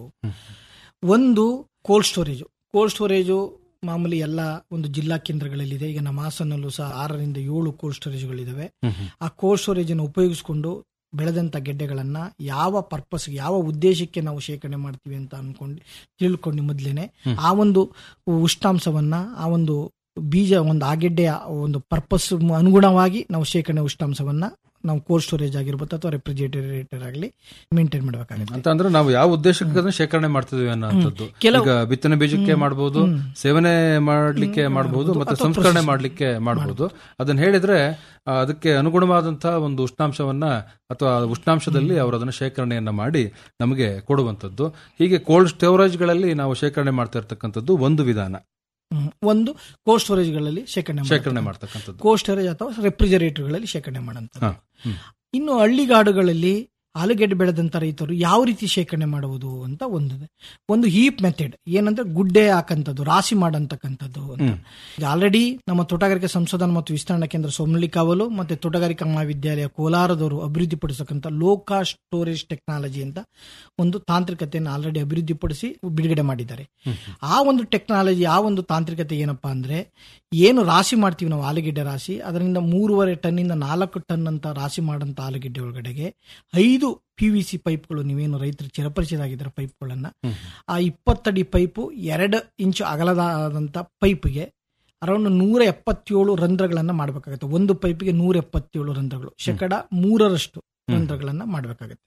S1: ಒಂದು ಕೋಲ್ಡ್ ಸ್ಟೋರೇಜು ಕೋಲ್ಡ್ ಸ್ಟೋರೇಜು ಮಾಮೂಲಿ ಎಲ್ಲ ಒಂದು ಜಿಲ್ಲಾ ಕೇಂದ್ರಗಳಲ್ಲಿದೆ ಈಗ ನಮ್ಮ ಹಾಸನಲ್ಲೂ ಸಹ ಆರರಿಂದ ಏಳು ಕೋಲ್ಡ್ ಸ್ಟೋರೇಜ್ಗಳಿದಾವೆ ಆ ಕೋಲ್ಡ್ ಸ್ಟೋರೇಜ್ ಅನ್ನು ಉಪಯೋಗಿಸಿಕೊಂಡು ಬೆಳೆದಂತ ಗೆಡ್ಡೆಗಳನ್ನ ಯಾವ ಪರ್ಪಸ್ ಯಾವ ಉದ್ದೇಶಕ್ಕೆ ನಾವು ಶೇಖರಣೆ ಮಾಡ್ತೀವಿ ಅಂತ ಅನ್ಕೊಂಡು ತಿಳ್ಕೊಂಡು ಮೊದ್ಲೇನೆ ಆ ಒಂದು ಉಷ್ಣಾಂಶವನ್ನ ಆ ಒಂದು ಬೀಜ ಒಂದು ಆ ಗೆಡ್ಡೆಯ ಒಂದು ಪರ್ಪಸ್ ಅನುಗುಣವಾಗಿ ನಾವು ಶೇಖರಣೆ ಉಷ್ಣಾಂಶವನ್ನ ನಾವು ಕೋಲ್ಡ್ ಸ್ಟೋರೇಜ್ ಆಗಿರ್ಬೋದು ಅಥವಾ ರೆಫ್ರಿಜರೇಟರ್ ಆಗಲಿ ಮೇಂಟೈನ್ ಮಾಡಬೇಕಾಗುತ್ತೆ
S14: ಅಂತ ಅಂದ್ರೆ ನಾವು ಯಾವ ಉದ್ದೇಶಕ್ಕೆ ಅದನ್ನ ಶೇಖರಣೆ ಮಾಡ್ತಿದೀವಿ ಅನ್ನೋಂಥದ್ದು
S1: ಕೆಲವು-
S14: ಈಗ ಬಿತ್ತನೆ ಬೀಜಕ್ಕೆ
S1: ಹ್ಮ್.
S14: ಮಾಡಬಹುದು
S1: ಹ್ಮ್.
S14: ಸೇವನೆ ಮಾಡ್ಲಿಕ್ಕೆ
S1: ಹ್ಮ್,
S14: ಮಾಡಬಹುದು
S1: ಮಾಡ್ಬೋದು.
S14: ಮತ್ತೆ
S1: ಅಥವಾ
S14: ಸಂಸ್ಕರಣೆ
S1: process
S14: ಮಾಡ್ಲಿಕ್ಕೆ ಮಾಡಬಹುದು ಅದನ್ನ ಹೇಳಿದ್ರೆ ಆ, ಅದಕ್ಕೆ ಅನುಗುಣವಾದಂತಹ ಒಂದು ಉಷ್ಣಾಂಶವನ್ನ ಅಥವಾ ಉಷ್ಣಾಂಶದಲ್ಲಿ ಅವರು ಅದನ್ನ ಶೇಖರಣೆಯನ್ನ ಮಾಡಿ ನಮಗೆ ಕೊಡುವಂತದ್ದು ಹೀಗೆ ಕೋಲ್ಡ್ ಸ್ಟೋರೇಜ್ಗಳಲ್ಲಿ ನಾವು ಶೇಖರಣೆ ಮಾಡ್ತಾ ಇರ್ತಕ್ಕಂಥದ್ದು ಒಂದು ವಿಧಾನ
S1: ಹ್ಮ್. ಒಂದು ಕೋಲ್ಡ್ ಸ್ಟೋರೇಜ್ಗಳಲ್ಲಿ ಶೇಖರಣೆ
S14: ಶೇಖರಣೆ ಮಾಡ್ತಕ್ಕಂಥದ್ದು
S1: ಕೋಲ್ಡ್ ಸ್ಟೋರೇಜ್ ಅಥವಾ ರೆಫ್ರಿಜರೇಟರ್ಗಳಲ್ಲಿ ಶೇಖರಣೆ ಮಾಡೋಂಥದ್ದು
S14: ಹಾ. ಹ್ಮ್.
S1: ಇನ್ನು ಹಳ್ಳಿಗಾಡುಗಳಲ್ಲಿ ಆಲೂಗೆಡ್ಡೆ ಬೆಳೆದಂತ ರೈತರು ಯಾವ ರೀತಿ ಶೇಖರಣೆ ಮಾಡುವುದು ಅಂತ ಒಂದಿದೆ ಒಂದು ಹೀಪ್ ಮೆಥಡ್ ಏನಂದ್ರೆ ಗುಡ್ಡೆ ಹಾಕಂತದ್ದು ರಾಶಿ ಮಾಡಂತಕ್ಕಂಥದ್ದು ಅಂತ
S14: ಹ್ಮ್.
S1: ಈಗ ಆಲ್ರೆಡಿ ನಮ್ಮ ತೋಟಗಾರಿಕೆ ಸಂಶೋಧನಾ ಮತ್ತು ವಿಸ್ತರಣಾ ಕೇಂದ್ರ ಸೋಮಲಿ ಕಾವಲು ಮತ್ತೆ ತೋಟಗಾರಿಕಾ ಮಹಾವಿದ್ಯಾಲಯ ಕೋಲಾರದವರು ಅಭಿವೃದ್ಧಿಪಡಿಸತಕ್ಕಂಥ ಲೋ ಕಾಸ್ಟ್ ಸ್ಟೋರೇಜ್ ಟೆಕ್ನಾಲಜಿ ಅಂತ ಒಂದು ತಾಂತ್ರಿಕತೆಯನ್ನು ಆಲ್ರೆಡಿ ಅಭಿವೃದ್ಧಿಪಡಿಸಿ ಬಿಡುಗಡೆ ಮಾಡಿದ್ದಾರೆ ಆ ಒಂದು ಟೆಕ್ನಾಲಜಿ ಆ ಒಂದು ತಾಂತ್ರಿಕತೆ ಏನಪ್ಪಾ ಅಂದ್ರೆ ಏನು ರಾಶಿ ಮಾಡ್ತೀವಿ ನಾವು ಆಲೂಗೆಡ್ಡೆ ರಾಶಿ ಅದರಿಂದ ಮೂರುವರೆ ಟನ್ನಿಂದ ನಾಲ್ಕು ಟನ್ ಅಂತ ರಾಶಿ ಮಾಡಂತ ಆಲೂಗೆಡ್ಡೆ ಒಳಗಡೆಗೆ ಐದು ಪಿ ವಿ ಸಿ ಪೈಪ್ಗಳು ನೀವೇನು ರೈತರು ಚಿರಪರಿಚಿತರಾಗಿದ್ದಾರೆ ಪೈಪ್ಗಳನ್ನ ಆ ಇಪ್ಪತ್ತಡಿ ಪೈಪು ಎರಡು ಇಂಚು ಅಗಲದಾದಂಥ ಪೈಪ್ಗೆ ಅರೌಂಡ್ ನೂರ ಎಪ್ಪತ್ತೇಳು ರಂಧ್ರಗಳನ್ನ ಮಾಡಬೇಕಾಗುತ್ತೆ ಒಂದು ಪೈಪಿಗೆ ನೂರ ಎಪ್ಪತ್ತೇಳು ರಂಧ್ರಗಳು ಶೇಕಡ ಮೂರರಷ್ಟು ರಂಧ್ರಗಳನ್ನ ಮಾಡಬೇಕಾಗುತ್ತೆ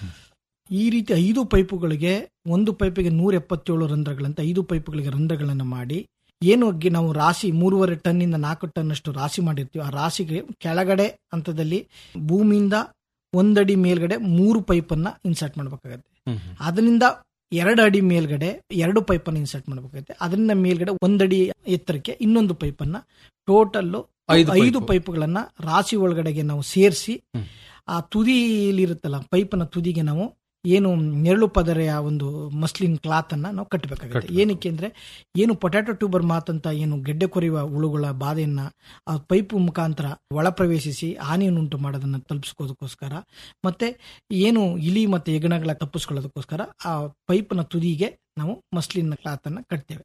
S1: ಈ ರೀತಿ ಐದು ಪೈಪುಗಳಿಗೆ ಒಂದು ಪೈಪಿಗೆ ನೂರ ಎಪ್ಪತ್ತೇಳು ರಂಧ್ರಗಳಂತ ಐದು ಪೈಪುಗಳಿಗೆ ರಂಧ್ರಗಳನ್ನು ಮಾಡಿ ಏನು ಗಿ- ನಾವು ರಾಶಿ ಮೂರುವರೆ ಟನ್ನಿಂದ ನಾಲ್ಕು ಟನ್ ಅಷ್ಟು ರಾಶಿ ಮಾಡಿರ್ತೀವಿ ಆ ರಾಶಿಗೆ ಕೆಳಗಡೆ ಹಂತದಲ್ಲಿ ಭೂಮಿಯಿಂದ ಒಂದಡಿ ಮೇಲ್ಗಡೆ ಮೂರು ಪೈಪನ್ನ ಇನ್ಸರ್ಟ್ ಮಾಡಬೇಕಾಗತ್ತೆ ಅದರಿಂದ ಎರಡು ಅಡಿ ಮೇಲ್ಗಡೆ ಎರಡು ಪೈಪನ್ನು ಇನ್ಸರ್ಟ್ ಮಾಡಬೇಕಾಗುತ್ತೆ ಅದರಿಂದ ಮೇಲ್ಗಡೆ ಒಂದಡಿ ಎತ್ತರಕ್ಕೆ ಇನ್ನೊಂದು ಪೈಪನ್ನ ಟೋಟಲ್
S14: ಐದು
S1: ಐದು
S14: ಪೈಪು.
S1: ಪೈಪ್ಗಳನ್ನ ರಾಶಿ ಒಳಗಡೆಗೆ ನಾವು ಸೇರಿಸಿ ಆ ತುದಿಲಿರುತ್ತಲ್ಲ ಪೈಪ್ನ ತುದಿಗೆ ನಾವು ಏನು ನೆರಳು ಪದರೆಯ ಒಂದು ಮಸ್ಲಿನ್ ಕ್ಲಾತ್ ಅನ್ನ ನಾವು ಕಟ್ಟಬೇಕಾಗುತ್ತೆ ಏನಕ್ಕೆ ಅಂದ್ರೆ ಏನು ಪೊಟ್ಯಾಟೊ ಟ್ಯೂಬರ್ ಮಾತ್ ಅಂತ ಏನು ಗೆಡ್ಡೆ ಕೊರೆಯುವ ಹುಳುಗಳ ಬಾಧೆಯನ್ನ ಆ ಪೈಪ್ ಮುಖಾಂತರ ಒಳ ಪ್ರವೇಶಿಸಿ ಹಾನಿಯನ್ನುಂಟು ಮಾಡೋದನ್ನ ತಲುಪಿಸ್ಕೋದಕ್ಕೋಸ್ಕರ ಮತ್ತೆ ಏನು ಇಲಿ ಮತ್ತೆ ಹೆಗಣಗಳ ತಪ್ಪಿಸ್ಕೊಳ್ಳೋದಕ್ಕೋಸ್ಕರ ಆ ಪೈಪ್ನ ತುದಿಗೆ ನಾವು ಮಸ್ಲಿನ್ ಕ್ಲಾತ್ ಅನ್ನ ಕಟ್ತೇವೆ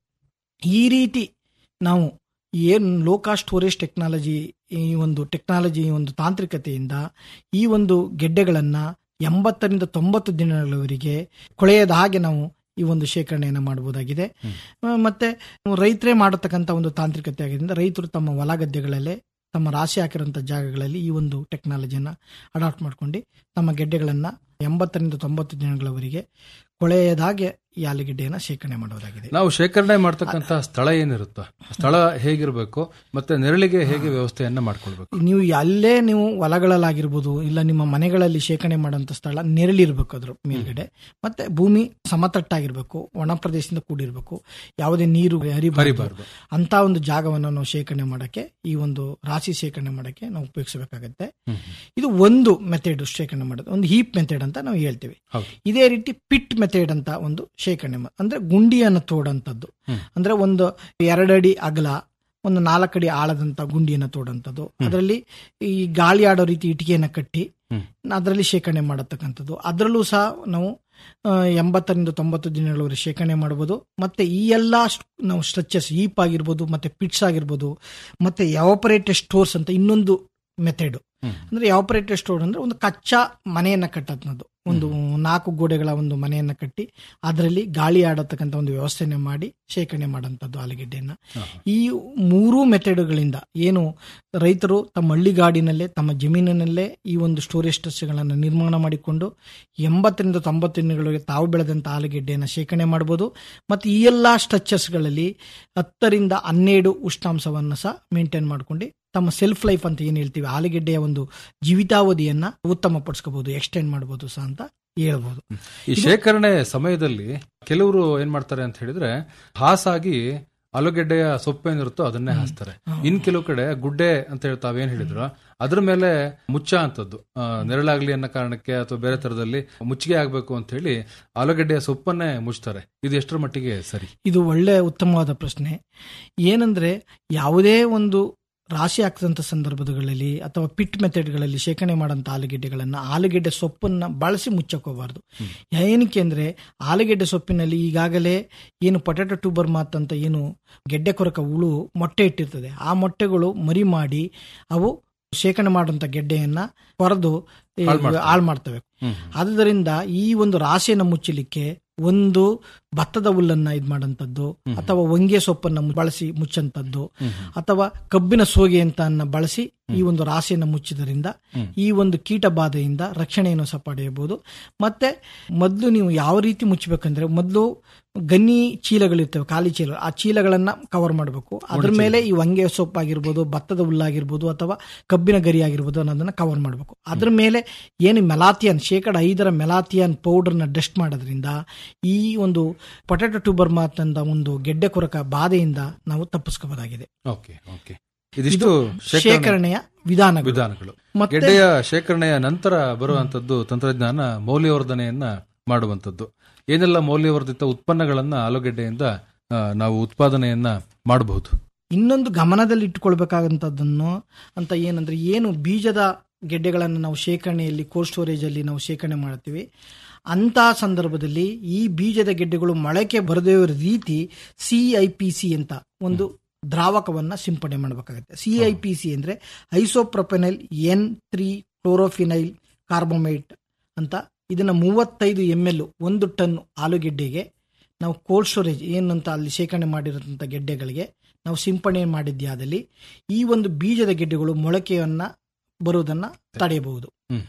S1: ಈ ರೀತಿ ನಾವು ಏನು ಲೋ ಕಾಸ್ಟ್ ಸ್ಟೋರೇಜ್ ಟೆಕ್ನಾಲಜಿ ಈ ಒಂದು ಟೆಕ್ನಾಲಜಿ ಒಂದು ತಾಂತ್ರಿಕತೆಯಿಂದ ಈ ಒಂದು ಗೆಡ್ಡೆಗಳನ್ನ ಎಂಬತ್ತರಿಂದ ತೊಂಬತ್ತು ದಿನಗಳವರೆಗೆ ಕೊಳೆಯದ ಹಾಗೆ ನಾವು ಈ ಒಂದು ಶೇಖರಣೆಯನ್ನು ಮಾಡಬಹುದಾಗಿದೆ ಆ, ಮತ್ತೆ ರೈತರೇ ಮಾಡತಕ್ಕಂಥ ಒಂದು ತಾಂತ್ರಿಕತೆ ಆಗಿದ್ದರಿಂದ ರೈತರು ತಮ್ಮ ಹೊಲ ಗದ್ದೆಗಳಲ್ಲೇ ತಮ್ಮ ರಾಶಿ ಹಾಕಿರುವಂಥ ಜಾಗಗಳಲ್ಲಿ ಈ ಒಂದು ಟೆಕ್ನಾಲಜಿಯನ್ನ ಅಡಾಪ್ಟ್ ಮಾಡ್ಕೊಂಡು ತಮ್ಮ ಗೆಡ್ಡೆಗಳನ್ನ ಎಂಬತ್ತರಿಂದ ತೊಂಬತ್ತು ದಿನಗಳವರೆಗೆ ಕೊಳೆಯದ ಹಾಗೆ ಈ ಆಲೂಗೆಡ್ಡೆಯನ್ನ ಶೇಖರಣೆ ಮಾಡೋದಾಗಿದೆ
S14: ನಾವು ಶೇಖರಣೆ ಮಾಡ್ತಕ್ಕಂತ ಸ್ಥಳ ಏನಿರುತ್ತ ಸ್ಥಳ ಹೇಗಿರ್ಬೇಕು ಮತ್ತೆ ನೆರಳಿಗೆ ಹೇಗೆ ವ್ಯವಸ್ಥೆಯನ್ನ ಮಾಡ್ಕೊಳ್ಬೇಕು
S1: ನೀವು ಅಲ್ಲೇ ನೀವು ಹೊಲಗಳಲ್ಲಾಗಿರ್ಬೋದು ಇಲ್ಲ ನಿಮ್ಮ ಮನೆಗಳಲ್ಲಿ ಶೇಖರಣೆ ಮಾಡುವಂತ ಸ್ಥಳ ನೆರಳಿರ್ಬೇಕು ಅದ್ರ ಮೇಲ್ಗಡೆ ಮತ್ತೆ ಭೂಮಿ ಸಮತಟ್ಟಾಗಿರ್ಬೇಕು ಒಣ ಪ್ರದೇಶದಿಂದ ಕೂಡಿರ್ಬೇಕು ಯಾವುದೇ ನೀರು ಹರಿಬಾರದು
S14: ಹರಿಬಾರ್ದು.
S1: ಅಂತ ಒಂದು ಜಾಗವನ್ನು ನಾವು ಶೇಖರಣೆ ಮಾಡಕ್ಕೆ ಈ ಒಂದು ರಾಶಿ ಶೇಖರಣೆ ಮಾಡಕ್ಕೆ ನಾವು ಉಪಯೋಗಿಸಬೇಕಾಗತ್ತೆ ಇದು ಒಂದು ಮೆಥಡ್ ಶೇಖರಣೆ ಮಾಡೋದು ಒಂದು ಹೀಪ್ ಮೆಥಡ್ ಅಂತ ನಾವು ಹೇಳ್ತೀವಿ
S14: ಹೌದು.
S1: ಇದೇ ರೀತಿ ಪಿಟ್ ಮೆಥಡ್ ಅಂತ ಒಂದು ಶೇಖರಣೆ ಮಾ- ಅಂದ್ರೆ ಗುಂಡಿಯನ್ನು ತೋಡಂತದ್ದು ಅಂದ್ರೆ ಒಂದು ಎರಡಡಿ ಅಗಲ ಒಂದು ನಾಲ್ಕಡಿ ಆಳದಂತ ಗುಂಡಿಯನ್ನು ತೋಡಂತದ್ದು ಅದರಲ್ಲಿ ಈ ಗಾಳಿ ಆಡೋ ರೀತಿ ಇಟಿಕೆಯನ್ನ ಕಟ್ಟಿ ಅದರಲ್ಲಿ ಶೇಖರಣೆ ಮಾಡತಕ್ಕಂಥದ್ದು ಅದರಲ್ಲೂ ಸಹ ನಾವು ಆ, ಎಂಬತ್ತರಿಂದ ತೊಂಬತ್ತು ದಿನಗಳವರೆಗೆ ಶೇಖರಣೆ ಮಾಡಬಹುದು ಮತ್ತೆ ಈ ಎಲ್ಲ ಸ್ಟ್- ನಾವು ಸ್ಟ್ರಕ್ಚರ್ಸ್ ಈಪ್ ಆಗಿರ್ಬೋದು ಮತ್ತೆ ಪಿಟ್ಸ್ ಆಗಿರ್ಬೋದು ಮತ್ತೆ ಯಾವಪರೇಟೆಡ್ ಸ್ಟೋರ್ಸ್ ಅಂತ ಇನ್ನೊಂದು ಮೆಥಡ್ ಅಂದ್ರೆ ಯಾವಪರೇಟೆಡ್ ಸ್ಟೋರ್ ಅಂದ್ರೆ ಒಂದು ಕಚ್ಚಾ ಮನೆಯನ್ನ ಕಟ್ಟೋದು ಒಂದು ನಾಲ್ಕು ಗೋಡೆಗಳ ಒಂದು ಮನೆಯನ್ನ ಕಟ್ಟಿ ಅದರಲ್ಲಿ ಗಾಳಿ ಆಡತಕ್ಕಂಥ ಒಂದು ವ್ಯವಸ್ಥೆನ ಮಾಡಿ ಶೇಖರಣೆ ಮಾಡೋಂಥದ್ದು ಆಲೂಗೆಡ್ಡೆಯನ್ನ ಈ ಮೂರೂ ಮೆಥಡ್ಗಳಿಂದ ಏನು ರೈತರು ತಮ್ಮ ಹಳ್ಳಿಗಾಡಿನಲ್ಲೇ ತಮ್ಮ ಜಮೀನಿನಲ್ಲೇ ಈ ಒಂದು ಸ್ಟೋರೇಜ್ ಸ್ಟ್ರಕ್ಚರ್ಗಳನ್ನು ನಿರ್ಮಾಣ ಮಾಡಿಕೊಂಡು ಎಂಬತ್ತರಿಂದ ತೊಂಬತ್ತು ದಿನಗಳಿಗೆ ತಾವು ಬೆಳೆದಂಥ ಆಲೂಗೆಡ್ಡೆಯನ್ನು ಶೇಖರಣೆ ಮಾಡ್ಬೋದು ಮತ್ತು ಈ ಎಲ್ಲ ಸ್ಟ್ರಕ್ಚರ್ಸ್ಗಳಲ್ಲಿ ಹತ್ತರಿಂದ ಹನ್ನೆರಡು ಉಷ್ಣಾಂಶವನ್ನು ಸಹ ಮೇಂಟೈನ್ ಮಾಡ್ಕೊಂಡು ತಮ್ಮ ಸೆಲ್ಫ್ ಲೈಫ್ ಅಂತ ಏನು ಹೇಳ್ತೀವಿ ಆಲೂಗೆಡ್ಡೆಯ ಒಂದು ಜೀವಿತಾವಧಿಯನ್ನ ಉತ್ತಮಪಡಿಸ್ಕೋಬಹುದು ಎಕ್ಸ್ಟೆಂಡ್ ಮಾಡಬಹುದು ಸಹ ಅಂತ ಹೇಳ್ಬೋದು
S14: ಈ ಶೇಖರಣೆ ಸಮಯದಲ್ಲಿ ಕೆಲವರು ಏನ್ ಮಾಡ್ತಾರೆ ಅಂತ ಹೇಳಿದ್ರೆ ಹಾಸಾಗಿ ಆಲೂಗೆಡ್ಡೆಯ ಸೊಪ್ಪು ಏನಿರುತ್ತೋ ಅದನ್ನೇ ಹಾಸ್ತಾರೆ ಇನ್ ಕೆಲವು ಕಡೆ ಗುಡ್ಡೆ ಅಂತ ಹೇಳಿ ತಾವೇನ್ ಹೇಳಿದ್ರು ಅದ್ರ ಮೇಲೆ ಮುಚ್ಚ ಅಂತದ್ದು ಆ, ನೆರಳಾಗ್ಲಿ ಅನ್ನೋ ಕಾರಣಕ್ಕೆ ಅಥವಾ ಬೇರೆ ತರದಲ್ಲಿ ಮುಚ್ಚಿಗೆ ಆಗ್ಬೇಕು ಅಂತ ಹೇಳಿ ಆಲೂಗೆಡ್ಡೆಯ ಸೊಪ್ಪನ್ನೇ ಮುಚ್ತಾರೆ ಇದು ಎಷ್ಟರ ಮಟ್ಟಿಗೆ ಸರಿ
S1: ಇದು ಒಳ್ಳೆ ಉತ್ತಮವಾದ ಪ್ರಶ್ನೆ ಏನಂದ್ರೆ ಯಾವುದೇ ಒಂದು ರಾಶಿ ಹಾಕಿದಂಥ ಸಂದರ್ಭಗಳಲ್ಲಿ ಅಥವಾ ಪಿಟ್ ಮೆಥಡ್ಗಳಲ್ಲಿ ಶೇಖರಣೆ ಮಾಡೋಂಥ ಆಲೂಗೆಡ್ಡೆಗಳನ್ನ ಆಲೂಗೆಡ್ಡೆ ಸೊಪ್ಪನ್ನ ಬಳಸಿ ಮುಚ್ಚಕೋಬಾರ್ದು ಏನಕ್ಕೆ ಅಂದ್ರೆ ಆಲೂಗೆಡ್ಡೆ ಸೊಪ್ಪಿನಲ್ಲಿ ಈಗಾಗಲೇ ಏನು ಪೊಟ್ಯಾಟೊ ಟ್ಯೂಬರ್ ಮಾತ್ ಅಂತ ಏನು ಗೆಡ್ಡೆ ಕೊರಕ ಹುಳು ಮೊಟ್ಟೆ ಇಟ್ಟಿರ್ತದೆ ಆ ಮೊಟ್ಟೆಗಳು ಮರಿ ಮಾಡಿ ಅವು ಶೇಖರಣೆ ಮಾಡುವಂತ ಗೆಡ್ಡೆಯನ್ನ ಕೊರೆದು ಈ
S14: ಹಾಳ್ ಮಾಡ್ತವೆ.
S1: ಹಾಳು ಮಾಡ್ತವೆ ಆದುದರಿಂದ ಈ ಒಂದು ರಾಶಿಯನ್ನು ಮುಚ್ಚಲಿಕ್ಕೆ ಒಂದು ಭತ್ತದ ಹುಲ್ಲನ್ನ ಇದ್ ಮಾಡಂತದ್ದು ಅಥವಾ ಹೊಂಗೆ ಸೊಪ್ಪನ್ನ ಬಳಸಿ ಮುಚ್ಚಂತದ್ದು ಅಥವಾ ಕಬ್ಬಿನ ಸೋಗೆ ಅಂತ ಅನ್ನ ಬಳಸಿ ಈ ಒಂದು ರಾಶಿಯನ್ನು ಮುಚ್ಚಿದ್ರಿಂದ ಈ ಒಂದು ಕೀಟ ಬಾಧೆಯಿಂದ ರಕ್ಷಣೆಯನ್ನು ಸಹ ಪಡೆಯಬಹುದು ಮತ್ತೆ ಮೊದಲು ನೀವು ಯಾವ ರೀತಿ ಮುಚ್ಚಬೇಕಂದ್ರೆ ಮೊದಲು ಗನ್ನಿ ಚೀಲಗಳಿರ್ತವೆ ಖಾಲಿ ಚೀಲ ಆ ಚೀಲಗಳನ್ನ ಕವರ್ ಮಾಡಬೇಕು ಅದ್ರ ಮೇಲೆ ಈ ಹೊಂಗೆ ಸೊಪ್ಪಾಗಿರ್ಬೋದು ಭತ್ತದ ಹುಲ್ಲಾಗಿರ್ಬೋದು ಅಥವಾ ಕಬ್ಬಿನ ಗರಿ ಆಗಿರ್ಬೋದು ಅನ್ನೋದನ್ನ ಕವರ್ ಮಾಡಬೇಕು ಅದ್ರ ಮೇಲೆ ಏನು ಮೆಲಾಥಿಯನ್ ಶೇಕಡ ಐದರ ಮೆಲಾಥಿಯನ್ ಪೌಡರ್ನ ಡಸ್ಟ್ ಮಾಡೋದ್ರಿಂದ ಈ ಒಂದು ಪೊಟ್ಯಾಟೊ ಟ್ಯೂಬರ್ ಮಾತಂದ ಒಂದು ಗೆಡ್ಡೆ ಕೊರಕ ಬಾಧೆಯಿಂದ ನಾವು ತಪ್ಪಿಸ್ಕೋಬಹುದಾಗಿದೆ
S14: ಓಕೆ ಓಕೆ ಇದಿಷ್ಟು ಶೇಖರಣೆ-
S1: ಶೇಖರಣೆಯ ವಿಧಾನಗಳು
S14: ವಿಧಾನಗಳು
S1: ಮತ್ತೆ-
S14: ಗೆಡ್ಡೆಯ ಶೇಖರಣೆಯ ನಂತರ ಬರುವಂತದ್ದು ತಂತ್ರಜ್ಞಾನ ಮೌಲ್ಯವರ್ಧನೆಯನ್ನ ಮಾಡುವಂತದ್ದು ಏನೆಲ್ಲ ಮೌಲ್ಯವರ್ಧಿತ ಉತ್ಪನ್ನಗಳನ್ನ ಆಲೂಗೆಡ್ಡೆಯಿಂದ ಆ, ನಾವು ಉತ್ಪಾದನೆಯನ್ನ ಮಾಡಬಹುದು
S1: ಇನ್ನೊಂದು ಗಮನದಲ್ಲಿ ಇಟ್ಟುಕೊಳ್ಬೇಕಾದಂಥದ್ದನ್ನು ಅಂತ ಏನಂದ್ರೆ ಏನು ಬೀಜದ ಗೆಡ್ಡೆಗಳನ್ನು ನಾವು ಶೇಖರಣೆಯಲ್ಲಿ ಕೋಲ್ಡ್ ಸ್ಟೋರೇಜ್ ಅಲ್ಲಿ ನಾವು ಶೇಖರಣೆ ಮಾಡ್ತೀವಿ ಅಂತ ಸಂದರ್ಭದಲ್ಲಿ ಈ ಬೀಜದ ಗೆಡ್ಡೆಗಳು ಮೊಳಕೆ ಬರದೇ ಇರೋ ರೀತಿ ಸಿ ಐ ಪಿ ಸಿ ಅಂತ ಒಂದು ದ್ರಾವಕವನ್ನ ಸಿಂಪಡಣೆ ಮಾಡಬೇಕಾಗುತ್ತೆ ಸಿ ಐ ಪಿ ಸಿ ಅಂದ್ರೆ ಐಸೋಪ್ರೊಪೆನೈಲ್ ಎನ್ ತ್ರೀ ಕ್ಲೋರೋಫಿನೈಲ್ ಕಾರ್ಬೋಮೈಟ್ ಅಂತ ಇದನ್ನ ಮೂವತ್ತೈದು ಎಮ್ ಎಲ್ ಒಂದು ಟನ್ ಆಲೂಗೆಡ್ಡೆಗೆ ನಾವು ಕೋಲ್ಡ್ ಸ್ಟೋರೇಜ್ ಏನಂತ ಅಲ್ಲಿ ಶೇಖರಣೆ ಮಾಡಿರೋಂಥ ಗೆಡ್ಡೆಗಳಿಗೆ ನಾವು ಸಿಂಪಡಣೆ ಮಾಡಿದ್ಯಾದಲ್ಲಿ ಈ ಒಂದು ಬೀಜದ ಗೆಡ್ಡೆಗಳು ಮೊಳಕೆಯನ್ನ ಬರುವುದನ್ನ ತಡೆಯಬಹುದು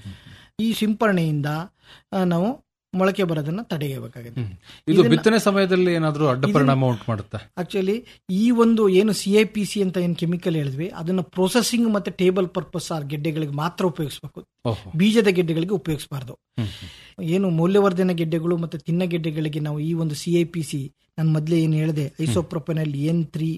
S1: ಈ ಸಿಂಪರಣೆಯಿಂದ ಆ, ನಾವು ಮೊಳಕೆ ಬರೋದನ್ನ ತಡೆಯಬೇಕಾಗುತ್ತೆ
S14: ಇದು
S1: ಇದನ್ನ-
S14: ಬಿತ್ತನೆ ಸಮಯದಲ್ಲಿ ಏನಾದ್ರೂ ಅಡ್ಡ ಪರಿಣಾಮ ಉಂಟು ಮಾಡುತ್ತಾ
S1: ಆಕ್ಚುಲಿ ಈ ಒಂದು ಏನು ಸಿ ಐ ಪಿ ಸಿ ಅಂತ ಏನು ಕೆಮಿಕಲ್ ಹೇಳಿದ್ವಿ ಅದನ್ನ ಪ್ರೊಸೆಸಿಂಗ್ ಮತ್ತೆ ಟೇಬಲ್ ಪರ್ಪಸ್ ಆ ಗೆಡ್ಡೆಗಳಿಗೆ ಮಾತ್ರ ಉಪಯೋಗಿಸಬೇಕು
S14: ಓಹೋ.
S1: ಬೀಜದ ಗೆಡ್ಡೆಗಳಿಗೆ ಉಪಯೋಗಿಸಬಾರ್ದು ಏನು ಮೌಲ್ಯವರ್ಧನೆ ಗೆಡ್ಡೆಗಳು ಮತ್ತೆ ತಿನ್ನ ಗೆಡ್ಡೆಗಳಿಗೆ ನಾವು ಈ ಒಂದು ಸಿ ಐ ಪಿ ಸಿ ನಾನು ಮೊದಲೇ ಏನು ಹೇಳಿದೆ ಐಸೋಪ್ರೊಪೆನಲ್ ಎನ್ ತ್ರೀ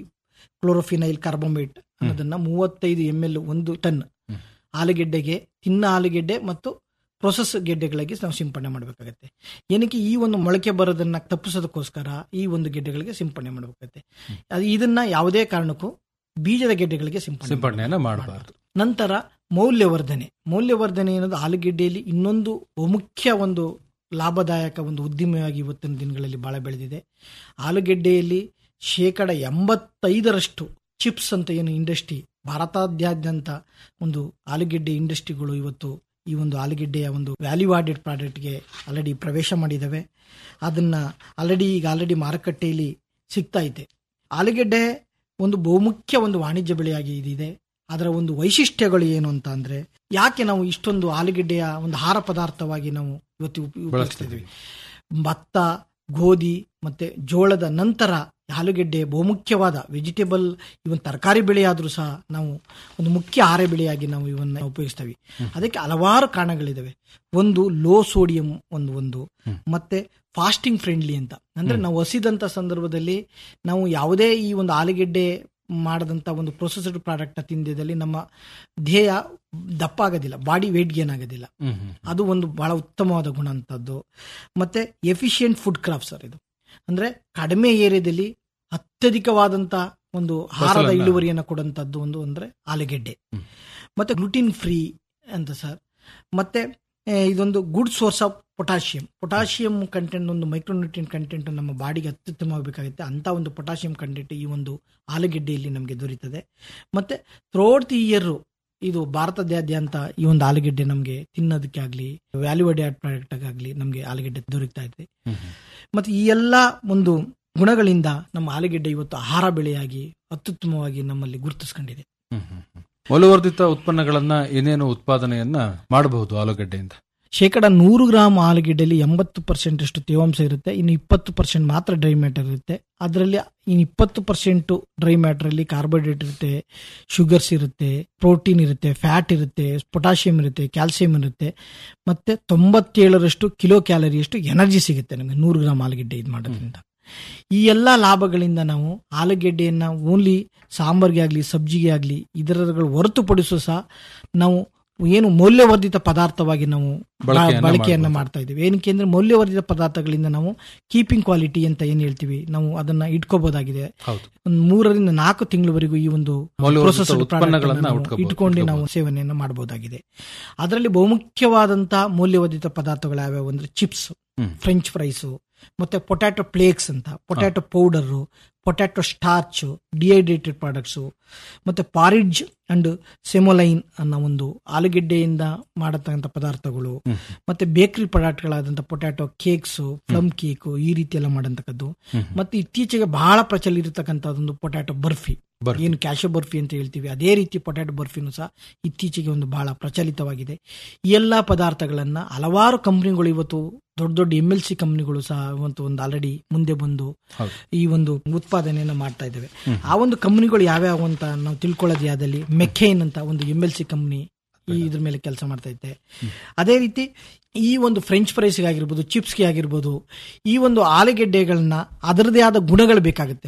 S1: ಕ್ಲೋರೋಫಿನೈಲ್ ಕಾರ್ಬೊಮೇಟ್ ಅನ್ನೋದನ್ನ ಮೂವತ್ತೈದು ಎಂ ಎಲ್ ಒಂದು ಟನ್ ಆಲೂಗೆಡ್ಡೆಗೆ ತಿನ್ನ ಆಲೂಗೆಡ್ಡೆ ಮತ್ತು ಪ್ರೊಸೆಸ್ ಗೆಡ್ಡೆಗಳಿಗೆ ನಾವು ಸಿಂಪಡಣೆ ಮಾಡಬೇಕಾಗತ್ತೆ ಏನಕ್ಕೆ ಈ ಒಂದು ಮೊಳಕೆ ಬರೋದನ್ನ ತಪ್ಪಿಸೋದಕ್ಕೋಸ್ಕರ ಈ ಒಂದು ಗೆಡ್ಡೆಗಳಿಗೆ ಸಿಂಪಡಣೆ ಮಾಡಬೇಕಾಗತ್ತೆ ಅದು ಇದನ್ನ ಯಾವುದೇ ಕಾರಣಕ್ಕೂ ಬೀಜದ ಗೆಡ್ಡೆಗಳಿಗೆ ಸಿಂಪಡಣೆ
S14: ಸಿಂಪಡಣೆಯನ್ನ ಮಾಡಬಾರ್ದು
S1: ನಂತರ ಮೌಲ್ಯವರ್ಧನೆ ಮೌಲ್ಯವರ್ಧನೆ ಅನ್ನೋದು ಆಲೂಗೆಡ್ಡೆಯಲ್ಲಿ ಇನ್ನೊಂದು ಬಹುಮುಖ್ಯ ಒಂದು ಲಾಭದಾಯಕ ಒಂದು ಉದ್ದಿಮೆಯಾಗಿ ಇವತ್ತಿನ ದಿನಗಳಲ್ಲಿ ಬಹಳ ಬೆಳೆದಿದೆ ಆಲೂಗೆಡ್ಡೆಯಲ್ಲಿ ಶೇಕಡ ಎಂಬತ್ತೈದರಷ್ಟು ಚಿಪ್ಸ್ ಅಂತ ಏನು ಇಂಡಸ್ಟ್ರಿ ಭಾರತಾದ್ಯಂತ ಒಂದು ಆಲೂಗೆಡ್ಡೆ ಇಂಡಸ್ಟ್ರಿಗಳು ಇವತ್ತು ಈ ಒಂದು ಆಲೂಗೆಡ್ಡೆಯ ಒಂದು ವ್ಯಾಲ್ಯೂ ಆಡೆಡ್ ಪ್ರಾಡಕ್ಟ್ಗೆ ಆಲ್ರೆಡಿ ಪ್ರವೇಶ ಮಾಡಿದ್ದಾವೆ ಅದನ್ನ ಆಲ್ರೆಡಿ ಈಗ ಆಲ್ರೆಡಿ ಮಾರುಕಟ್ಟೆಯಲ್ಲಿ ಸಿಗ್ತಾ ಇದೆ ಆಲೂಗೆಡ್ಡೆ ಒಂದು ಬಹುಮುಖ್ಯ ಒಂದು ವಾಣಿಜ್ಯ ಬೆಳೆಯಾಗಿ ಇದಿದೆ ಅದರ ಒಂದು ವೈಶಿಷ್ಟ್ಯಗಳು ಏನು ಅಂತ ಅಂದ್ರೆ ಯಾಕೆ ನಾವು ಇಷ್ಟೊಂದು ಆಲೂಗೆಡ್ಡೆಯ ಒಂದು ಆಹಾರ ಪದಾರ್ಥವಾಗಿ ನಾವು ಇವತ್ತು ಉಪ- ಉಪಯೋಗಿಸ್ತಾ ಇದ್ದೀವಿ ಭತ್ತ ಗೋಧಿ ಮತ್ತೆ ಜೋಳದ ನಂತರ ಆಲೂಗೆಡ್ಡೆ ಬಹುಮುಖ್ಯವಾದ ವೆಜಿಟೇಬಲ್ ಇವನ್ ತರಕಾರಿ ಬೆಳೆಯಾದ್ರೂ ಸಹ ನಾವು ಒಂದು ಮುಖ್ಯ ಆಹಾರ ಬೆಳೆಯಾಗಿ ನಾವು ಇವನ್ನ ಉಪಯೋಗಿಸ್ತೇವೆ ಅದಕ್ಕೆ ಹಲವಾರು ಕಾರಣಗಳಿದಾವೆ ಒಂದು ಲೋ ಸೋಡಿಯಂ ಒಂದು ಒಂದು ಮತ್ತೆ ಫಾಸ್ಟಿಂಗ್ ಫ್ರೆಂಡ್ಲಿ ಅಂತ ಅಂದ್ರೆ ನಾವು ಹಸಿದಂತ ಸಂದರ್ಭದಲ್ಲಿ ನಾವು ಯಾವುದೇ ಈ ಒಂದು ಆಲೂಗೆಡ್ಡೆ ಮಾಡದಂತ ಒಂದು ಪ್ರೊಸೆಸ್ಡ್ ಪ್ರಾಡಕ್ಟ್ ತಿಂದಿದಲ್ಲಿ ನಮ್ಮ ಧ್ಯೇಯ ದಪ್ಪ ಆಗೋದಿಲ್ಲ ಬಾಡಿ ವೇಟ್ ಗೇನ್ ಆಗೋದಿಲ್ಲ ಅದು ಒಂದು ಬಹಳ ಉತ್ತಮವಾದ ಗುಣ ಅಂತದ್ದು ಮತ್ತೆ ಎಫಿಷಿಯಂಟ್ ಫುಡ್ ಕ್ರಾಫ್ಟ್ ಸರ್ ಇದು ಅಂದ್ರೆ ಕಡಿಮೆ ಏರಿಯಾದಲ್ಲಿ ಅತ್ಯಧಿಕವಾದಂತ ಒಂದು ಆಹಾರದ
S14: ಫಸಲನ್ನ-
S1: ಇಳುವರಿಯನ್ನು ಕೊಡುವಂತದ್ದು ಒಂದು ಅಂದ್ರೆ ಆಲೂಗೆಡ್ಡೆ ಮತ್ತೆ ಗ್ಲುಟಿನ್ ಫ್ರೀ ಅಂತ ಸರ್ ಮತ್ತೆ ಆ, ಇದೊಂದು good source of potassium potassium content ಒಂದು ಮೈಕ್ರೋನ್ಯೂಟ್ರಿಯನ್ ಕಂಟೆಂಟ್ ನಮ್ಮ ಬಾಡಿಗೆ ಅತ್ಯುತ್ತಮವಾಗಬೇಕಾಗುತ್ತೆ ಅಂತ ಒಂದು ಪೊಟ್ಯಾಷಿಯಂ ಕಂಟೆಂಟ್ ಈ ಒಂದು ಆಲೂಗೆಡ್ಡೆಯಲ್ಲಿ ನಮಗೆ ದೊರೀತದೆ ಮತ್ತೆ ಥ್ರೋಟ್ ದಿ ಇಯರ್ ಇದು ಭಾರತದಾದ್ಯಂತ ಈ ಒಂದು ಆಲೂಗೆಡ್ಡೆ ನಮಗೆ ತಿನ್ನೋದಕ್ಕೆ ಆಗ್ಲಿ ವ್ಯಾಲ್ಯೂ ಅಡ್ಯಾಡ್ ಪ್ರಾಡಕ್ಟ್ ಆಗಲಿ ನಮಗೆ ಆಲೂಗೆಡ್ಡೆ ದೊರೀತಾ ಇದೆ ಮತ್ತೆ ಈ ಎಲ್ಲ ಒಂದು ಗುಣಗಳಿಂದ ನಮ್ಮ ಆಲೂಗೆಡ್ಡೆ ಇವತ್ತು ಆಹಾರ ಬೆಳೆಯಾಗಿ ಅತ್ಯುತ್ತಮವಾಗಿ ನಮ್ಮಲ್ಲಿ ಗುರುತಿಸ್ಕೊಂಡಿದೆ
S14: ಮೌಲ್ಯವರ್ಧಿತ ಉತ್ಪನ್ನಗಳನ್ನ ಏನೇನು ಉತ್ಪಾದನೆಯನ್ನ ಮಾಡಬಹುದು ಆಲೂಗಡ್ಡೆಯಿಂದ
S1: ಶೇಕಡ ನೂರು ಗ್ರಾಮ್ ಆಲೂಗೆಡ್ಡೆಯಲ್ಲಿ ಎಂಬತ್ತು ಪರ್ಸೆಂಟ್ ಅಷ್ಟು ತೇವಾಂಶ ಇರುತ್ತೆ ಇನ್ನು ಇಪ್ಪತ್ತು ಪರ್ಸೆಂಟ್ ಮಾತ್ರ ಡ್ರೈ ಮ್ಯಾಟರ್ ಇರುತ್ತೆ ಅದರಲ್ಲಿ ಇನ್ನು ಇಪ್ಪತ್ತು ಪರ್ಸೆಂಟ್ ಡ್ರೈ ಮ್ಯಾಟರ್ ಅಲ್ಲಿ ಕಾರ್ಬೋಹೈಡ್ರೇಟ್ ಇರುತ್ತೆ ಶುಗರ್ಸ್ ಇರುತ್ತೆ ಪ್ರೋಟೀನ್ ಇರುತ್ತೆ ಫ್ಯಾಟ್ ಇರುತ್ತೆ ಪೊಟ್ಯಾಷಿಯಂ ಇರುತ್ತೆ ಕ್ಯಾಲ್ಸಿಯಂ ಇರುತ್ತೆ ಮತ್ತೆ ತೊಂಬತ್ತೇಳರಷ್ಟು ಕಿಲೋ ಕ್ಯಾಲರಿಯಷ್ಟು ಎನರ್ಜಿ ಸಿಗುತ್ತೆ ನಮಗೆ ನೂರು ಗ್ರಾಮ್ ಆಲೂಗೆಡ್ಡೆ ಇದು ಮಾಡೋದ್ರಿಂದ ಈ ಎಲ್ಲ ಲಾಭಗಳಿಂದ ನಾವು ಆಲೂಗೆಡ್ಡೆಯನ್ನ ಓನ್ಲಿ ಸಾಂಬಾರ್ಗೆ ಆಗಲಿ ಸಬ್ಜಿಗೆ ಆಗಲಿ ಇದರಗಳು ಹೊರತುಪಡಿಸೋ ಸಹ ನಾವು ಏನು ಮೌಲ್ಯವರ್ಧಿತ ಪದಾರ್ಥವಾಗಿ ನಾವು
S14: ಬಳಕೆಯನ್ನ
S1: ಬಳಕೆಯನ್ನ
S14: ಮಾಡ್ಬೋದು.
S1: ಮಾಡ್ತಾ ಇದ್ದೀವಿ ಏನಕ್ಕೆ ಅಂದ್ರೆ ಮೌಲ್ಯವರ್ಧಿತ ಪದಾರ್ಥಗಳಿಂದ ನಾವು ಕೀಪಿಂಗ್ ಕ್ವಾಲಿಟಿ ಅಂತ ಏನ್ ಹೇಳ್ತೀವಿ ನಾವು ಅದನ್ನ ಇಟ್ಕೋಬಹುದಾಗಿದೆ
S14: ಹೌದು
S1: ಒಂದು ಮೂರರಿಂದ ನಾಲ್ಕು ತಿಂಗಳವರೆಗೂ ಈ ಒಂದು
S14: ಮೌಲ್ಯವರ್ಧಿತ
S1: processed product
S14: ಉತ್ಪನ್ನಗಳನ್ನ
S1: ಅನ್ನ ನಾವು
S14: ಉಟ್ಕೋಬಹುದು,
S1: ಇಟ್ಕೊಂಡು ನಾವು
S14: ಇಟ್ಕೋಬಹುದು.
S1: ಸೇವನೆಯನ್ನ ಮಾಡಬಹುದಾಗಿದೆ ಅದರಲ್ಲಿ ಬಹುಮುಖ್ಯವಾದಂತಹ ಮೌಲ್ಯವರ್ಧಿತ ಪದಾರ್ಥಗಳು ಯಾವ್ಯಾವು ಅಂದ್ರೆ ಚಿಪ್ಸ್ ಫ್ರೆಂಚ್ ಫ್ರೈಸು ಮತ್ತೆ ಪೊಟ್ಯಾಟೊ ಫ್ಲೇಕ್ಸ್ ಅಂತ potato powder potato starch dehydrated products ಮತ್ತೆ ಪಾರಿಡ್ಜ್ ಅಂಡ್ ಸೆಮೊಲೈನ್ ಅನ್ನೋ ಒಂದು ಆಲೂಗೆಡ್ಡೆಯಿಂದ ಮಾಡತಕ್ಕಂಥ ಪದಾರ್ಥಗಳು ಮತ್ತೆ ಬೇಕರಿ ಪದಾರ್ಥಗಳಾದಂಥ ಪೊಟ್ಯಾಟೊ ಕೇಕ್ಸ್ ಪ್ಲಮ್ ಕೇಕ್ ಈ ರೀತಿ ಎಲ್ಲ ಮಾಡಂತಕ್ಕದ್ದು ಮತ್ತೆ ಇತ್ತೀಚೆಗೆ ಬಹಳ ಪ್ರಚಲಿತ ಇರತಕ್ಕಂಥದ್ದೊಂದು ಪೊಟ್ಯಾಟೊ ಬರ್ಫಿ ಏನು ಕ್ಯಾಶೋ ಬರ್ಫಿ ಅಂತ ಹೇಳ್ತೀವಿ ಅದೇ ರೀತಿ ಪೊಟ್ಯಾಟೊ ಬರ್ಫಿನೂ ಸಹ ಇತ್ತೀಚೆಗೆ ಒಂದು ಬಹಳ ಪ್ರಚಲಿತವಾಗಿದೆ ಈ ಎಲ್ಲಾ ಪದಾರ್ಥಗಳನ್ನ ಹಲವಾರು ಕಂಪನಿಗಳು ಇವತ್ತು ದೊಡ್ಡ ದೊಡ್ಡ ಎಂ ಎಲ್ ಸಿ ಕಂಪನಿಗಳು ಸಹ ಇವತ್ತು ಒಂದು ಆಲ್ರೆಡಿ ಮುಂದೆ ಬಂದು
S14: ಹೌದು.
S1: ಈ ಒಂದು ಉತ್ಪಾದನೆಯನ್ನ ಮಾಡ್ತಾ ಇದ್ದಾವೆ ಆ ಒಂದು ಕಂಪನಿಗಳು ಯಾವ್ಯಾವ ಅಂತ ನಾವು ತಿಳ್ಕೊಳ್ಳೋದು ಯಾವ್ದಲ್ಲಿ ಮೆಕೈನ್ ಅಂತ ಒಂದು ಎಂ ಎಲ್ ಸಿ ಕಂಪನಿ ಈ ಇದ್ರ ಮೇಲೆ ಕೆಲಸ ಮಾಡ್ತಾ ಇದ್ದೆ ಅದೇ ರೀತಿ ಈ ಒಂದು ಫ್ರೆಂಚ್ ಫ್ರೈಸ್ಗೆ ಆಗಿರ್ಬೋದು ಚಿಪ್ಸ್ಗೆ ಆಗಿರ್ಬೋದು ಈ ಒಂದು ಆಲೂಗೆಡ್ಡೆಗಳನ್ನ ಅದರದೇ ಆದ ಗುಣಗಳು ಬೇಕಾಗುತ್ತೆ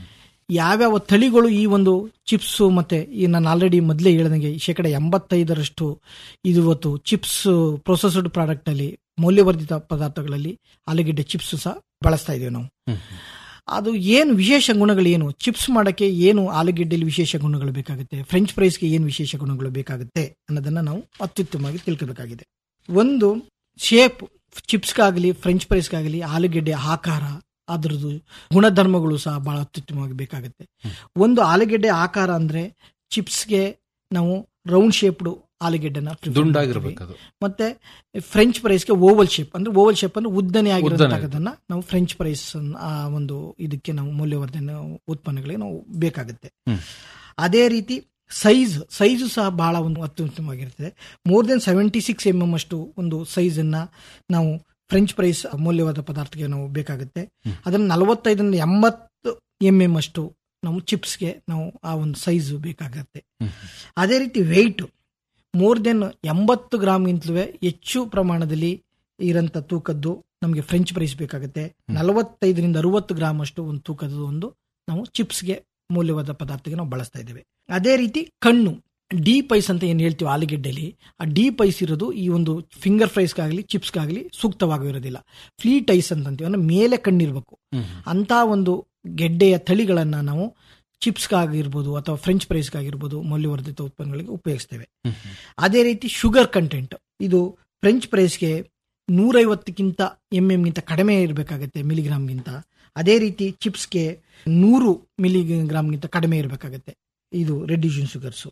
S1: ಯಾವ್ಯಾವ ತಳಿಗಳು ಈ ಒಂದು ಚಿಪ್ಸ್ ಮತ್ತೆ ಈ ನಾನು ಆಲ್ರೆಡಿ ಮೊದಲೇ ಹೇಳಿದಂಗೆ ಶೇಕಡ ಎಂಬತ್ತೈದರಷ್ಟು ಇದು ಇವತ್ತು ಚಿಪ್ಸ್ ಪ್ರೊಸೆಸ್ಡ್ ಪ್ರಾಡಕ್ಟ್ ಅಲ್ಲಿ ಮೌಲ್ಯವರ್ಧಿತ ಪದಾರ್ಥಗಳಲ್ಲಿ ಆಲೂಗೆಡ್ಡೆ ಚಿಪ್ಸ್ ಸಹ ಬಳಸ್ತಾ ಇದೀವಿ ನಾವು ಅದು ಏನು ವಿಶೇಷ ಗುಣಗಳು ಏನು ಚಿಪ್ಸ್ ಮಾಡಕ್ಕೆ ಏನು ಆಲೂಗೆಡ್ಡೆಯಲ್ಲಿ ವಿಶೇಷ ಗುಣಗಳು ಬೇಕಾಗುತ್ತೆ ಫ್ರೆಂಚ್ ಫ್ರೈಸ್ಗೆ ಏನು ವಿಶೇಷ ಗುಣಗಳು ಬೇಕಾಗುತ್ತೆ ಅನ್ನೋದನ್ನ ನಾವು ಅತ್ಯುತ್ತಮವಾಗಿ ತಿಳ್ಕೋಬೇಕಾಗಿದೆ ಒಂದು ಶೇಪ್ ಚಿಪ್ಸ್ಗಾಗಲಿ ಫ್ರೆಂಚ್ ಫ್ರೈಸ್ಗಾಗಲಿ ಆಲೂಗೆಡ್ಡೆ ಆಕಾರ ಅದ್ರದ್ದು ಗುಣಧರ್ಮಗಳು ಸಹ ಬಹಳ ಅತ್ಯುತ್ತಮವಾಗಿ ಬೇಕಾಗುತ್ತೆ ಒಂದು ಆಲೂಗೆಡ್ಡೆ ಆಕಾರ ಅಂದ್ರೆ ಚಿಪ್ಸ್ಗೆ ನಾವು ರೌಂಡ್ ಶೇಪ್ಡ್ ಆಲೂಗೆಡ್ಡೆನ prefer ಮಾಡ್ತೀವಿ.
S14: ದುಂಡಾಗಿರ್ಬೇಕದು
S1: ಮತ್ತೆ ಫ್ರೆಂಚ್ ಫ್ರೈಸ್ಗೆ ಓವಲ್ ಶೇಪ್ ಅಂದ್ರೆ ಓವಲ್ ಶೇಪ್ ಅಂದ್ರೆ ಉದ್ದನೆ ಆಗಿರೋದನ್ನ ನಾವು ಫ್ರೆಂಚ್ ಫ್ರೈಸ್ ಆ ಒಂದು ಇದಕ್ಕೆ ನಾವು ಮೌಲ್ಯವರ್ಧನೆ ಉತ್ಪನ್ನಗಳಿಗೆ ನಾವು ಬೇಕಾಗುತ್ತೆ ಅದೇ ರೀತಿ ಸೈಜ್ ಸೈಜು ಸಹ ಬಹಳ ಒಂದು ಅತ್ಯುತ್ತಮವಾಗಿರ್ತದೆ more than seventy six M M ಅಷ್ಟು ಒಂದು ಸೈಜ್ ಅನ್ನ ನಾವು ಫ್ರೆಂಚ್ ಫ್ರೈಸ್ ಮೌಲ್ಯವಾದ ಪದಾರ್ಥಕ್ಕೆ ನಾವು ಬೇಕಾಗುತ್ತೆ ಅದನ್ನ ನಲವತ್ತೈದರಿಂದ ಎಂಬತ್ತು ಎಂ ಎಂ ಅಷ್ಟು ನಾವು ಚಿಪ್ಸ್ಗೆ ನಾವು ಆ ಒಂದು ಸೈಜ್ ಬೇಕಾಗತ್ತೆ ಅದೇ ರೀತಿ ವೆಯ್ಟ್ ಮೋರ್ ದೆನ್ ಎಂಬತ್ತು ಗ್ರಾಮ್ಗಿಂತಲೂ ಹೆಚ್ಚು ಪ್ರಮಾಣದಲ್ಲಿ ಇರಂತ ತೂಕದ್ದು ನಮಗೆ ಫ್ರೆಂಚ್ ಫ್ರೈಸ್ ಬೇಕಾಗುತ್ತೆ ನಲವತ್ತೈದರಿಂದ ಅರವತ್ತು ಗ್ರಾಮ್ ಅಷ್ಟು ಒಂದು ತೂಕದ ಒಂದು ನಾವು ಚಿಪ್ಸ್ಗೆ ಮೌಲ್ಯವಾದ ಪದಾರ್ಥಕ್ಕೆ ನಾವು ಬಳಸ್ತಾ ಇದ್ದೇವೆ ಅದೇ ರೀತಿ ಕಣ್ಣು ಡೀಪ್ ಐಸ್ ಅಂತ ಏನು ಹೇಳ್ತೀವಿ ಆಲೂಗೆಡ್ಡೆಲಿ ಆ ಡೀಪ್ ಐಸ್ ಇರೋದು ಈ ಒಂದು ಫಿಂಗರ್ ಫ್ರೈಸ್ಗಾಗಲಿ ಚಿಪ್ಸ್ಗಾಗಲಿ ಸೂಕ್ತವಾಗಿರೋದಿಲ್ಲ ಫ್ಲೀಟ್ ಐಸ್ ಅಂತ ಅಂತೀವಿ ಅಂದ್ರೆ ಮೇಲೆ ಕಣ್ಣಿರ್ಬೇಕು ಅಂತ ಒಂದು ಗೆಡ್ಡೆಯ ತಳಿಗಳನ್ನ ನಾವು ಚಿಪ್ಸ್ಗಾಗಿರ್ಬೋದು ಅಥವಾ ಫ್ರೆಂಚ್ ಫ್ರೈಸ್ಗಾಗಿರ್ಬೋದು ಮೌಲ್ಯವರ್ಧಿತ ಉತ್ಪನ್ನಗಳಿಗೆ ಉಪಯೋಗಿಸ್ತೇವೆ ಅದೇ ರೀತಿ ಶುಗರ್ ಕಂಟೆಂಟ್ ಇದು ಫ್ರೆಂಚ್ ಫ್ರೈಸ್ಗೆ ನೂರೈವತ್ತಕ್ಕಿಂತ ಎಂ ಎಂಗಿಂತ ಕಡಿಮೆ ಇರಬೇಕಾಗತ್ತೆ ಮಿಲಿಗ್ರಾಮ್ಗಿಂತ ಅದೇ ರೀತಿ ಚಿಪ್ಸ್ಗೆ ನೂರು ಮಿಲಿಗ್ರಾಮ್ಗಿಂತ ಕಡಿಮೆ ಇರಬೇಕಾಗತ್ತೆ ಇದು ರೆಡ್ಯೂಷನ್ ಶುಗರ್ಸು